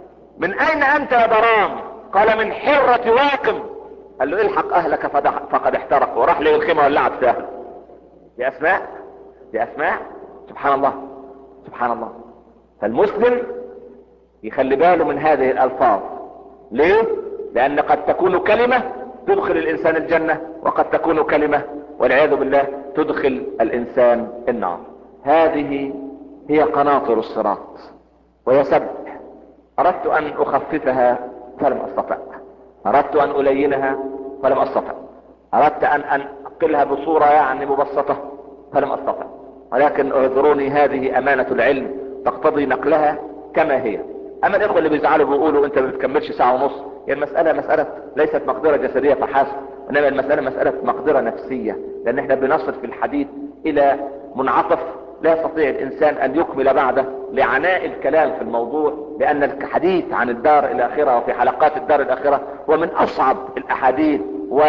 C: من اين انت يا ضرام قال من حرة واقم قال له الحق اهلك فقد احترق وراح لي الخيمة ولعت في اهله دي اسماء دي اسماء سبحان الله سبحان الله فالمسلم يخلي باله من هذه الالفاظ ليه لان قد تكون كلمة تدخل الانسان الجنة وقد تكون كلمة والعياذ بالله تدخل الانسان النار هذه هي قناطر الصراط وهي سبع اردت ان اخففها فلم استطع اردت ان الينها فلم استطع اردت ان انقلها بصورة يعني مبسطة فلم استطع ولكن اعذروني هذه امانة العلم تقتضي نقلها كما هي اما الاخوة اللي بيزعلوا بيقولوا انت ما بتكملش ساعة ونص هي المسألة مسألة ليست مقدرة جسدية فحسب انما المسألة مسألة مقدرة نفسية لان احنا بنصل في الحديث الى منعطف لا يستطيع الانسان ان يكمل بعده لعناء الكلام في الموضوع لان الحديث عن الدار الاخرة وفي حلقات الدار الاخرة هو من اصعب الاحاديث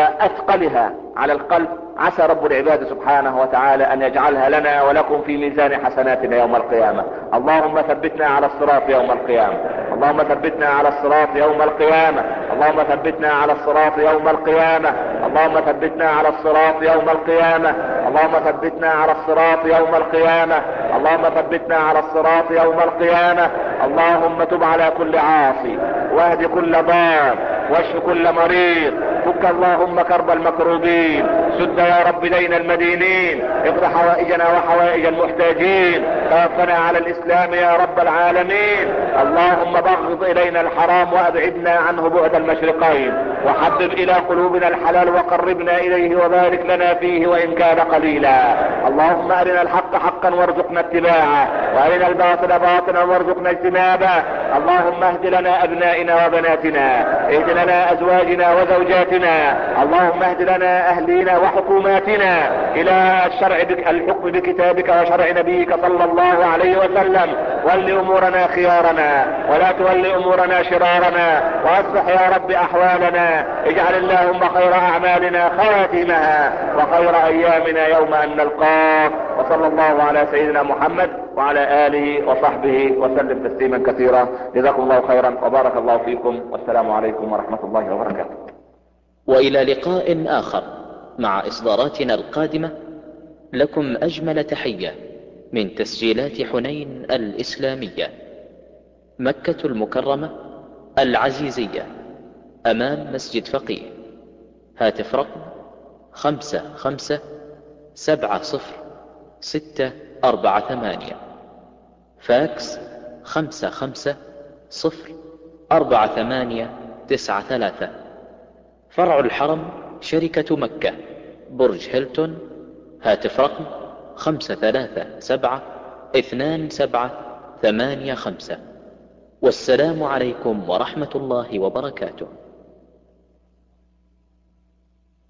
C: واثقلها على القلب عسى رب العباد سبحانه وتعالى ان يجعلها لنا ولكم في ميزان حسناتنا يوم القيامة اللهم ثبتنا على الصراط يوم القيامة اللهم ثبتنا على الصراط يوم القيامة اللهم ثبتنا على الصراط يوم القيامة اللهم ثبتنا على الصراط يوم القيامة اللهم ثبتنا على الصراط يوم القيامة اللهم ثبتنا على الصراط يوم القيامة اللهم تب على كل عاصي واهد كل ضال واشف كل مريض فك اللهم كرب المكروبين سد يا رب دين المدينين اقض حوائجنا وحوائج المحتاجين توفنا على الاسلام يا رب العالمين اللهم بغض الينا الحرام وابعدنا عنه بعد المشرقين وحبب الى قلوبنا الحلال وقربنا اليه وبارك لنا فيه وان كان قليلا اللهم ارنا الحق حقا وارزقنا اتباعه وارنا الباطل باطلا وارزقنا اجتنابه اللهم اهد لنا ابنائنا وبناتنا اهد لنا ازواجنا وزوجاتنا اللهم اهد لنا اهلينا وحكوماتنا الى الشرع بك الحكم بكتابك وشرع نبيك صلى الله عليه وسلم ول امورنا خيارنا ولا تول امورنا شرارنا واصلح يا رب احوالنا اجعل اللهم خير اعمالنا خواتمها وخير ايامنا يوم ان نلقاك وصلى الله على سيدنا محمد وعلى اله وصحبه وسلم تسليما كثيرا جزاكم الله خيرا وبارك الله فيكم والسلام عليكم ورحمة الله وبركاته
A: والى لقاء اخر مع اصداراتنا القادمة لكم اجمل تحية من تسجيلات حنين الاسلامية مكة المكرمة العزيزية امام مسجد فقيه هاتف رقم خمسة خمسة سبعة صفر ستة اربعة ثمانية فاكس خمسة خمسة صفر اربعة ثمانية تسعة ثلاثة فرع الحرم شركة مكة برج هيلتون هاتف رقم خمسة ثلاثة سبعة اثنان سبعة ثمانية خمسة والسلام عليكم ورحمة الله وبركاته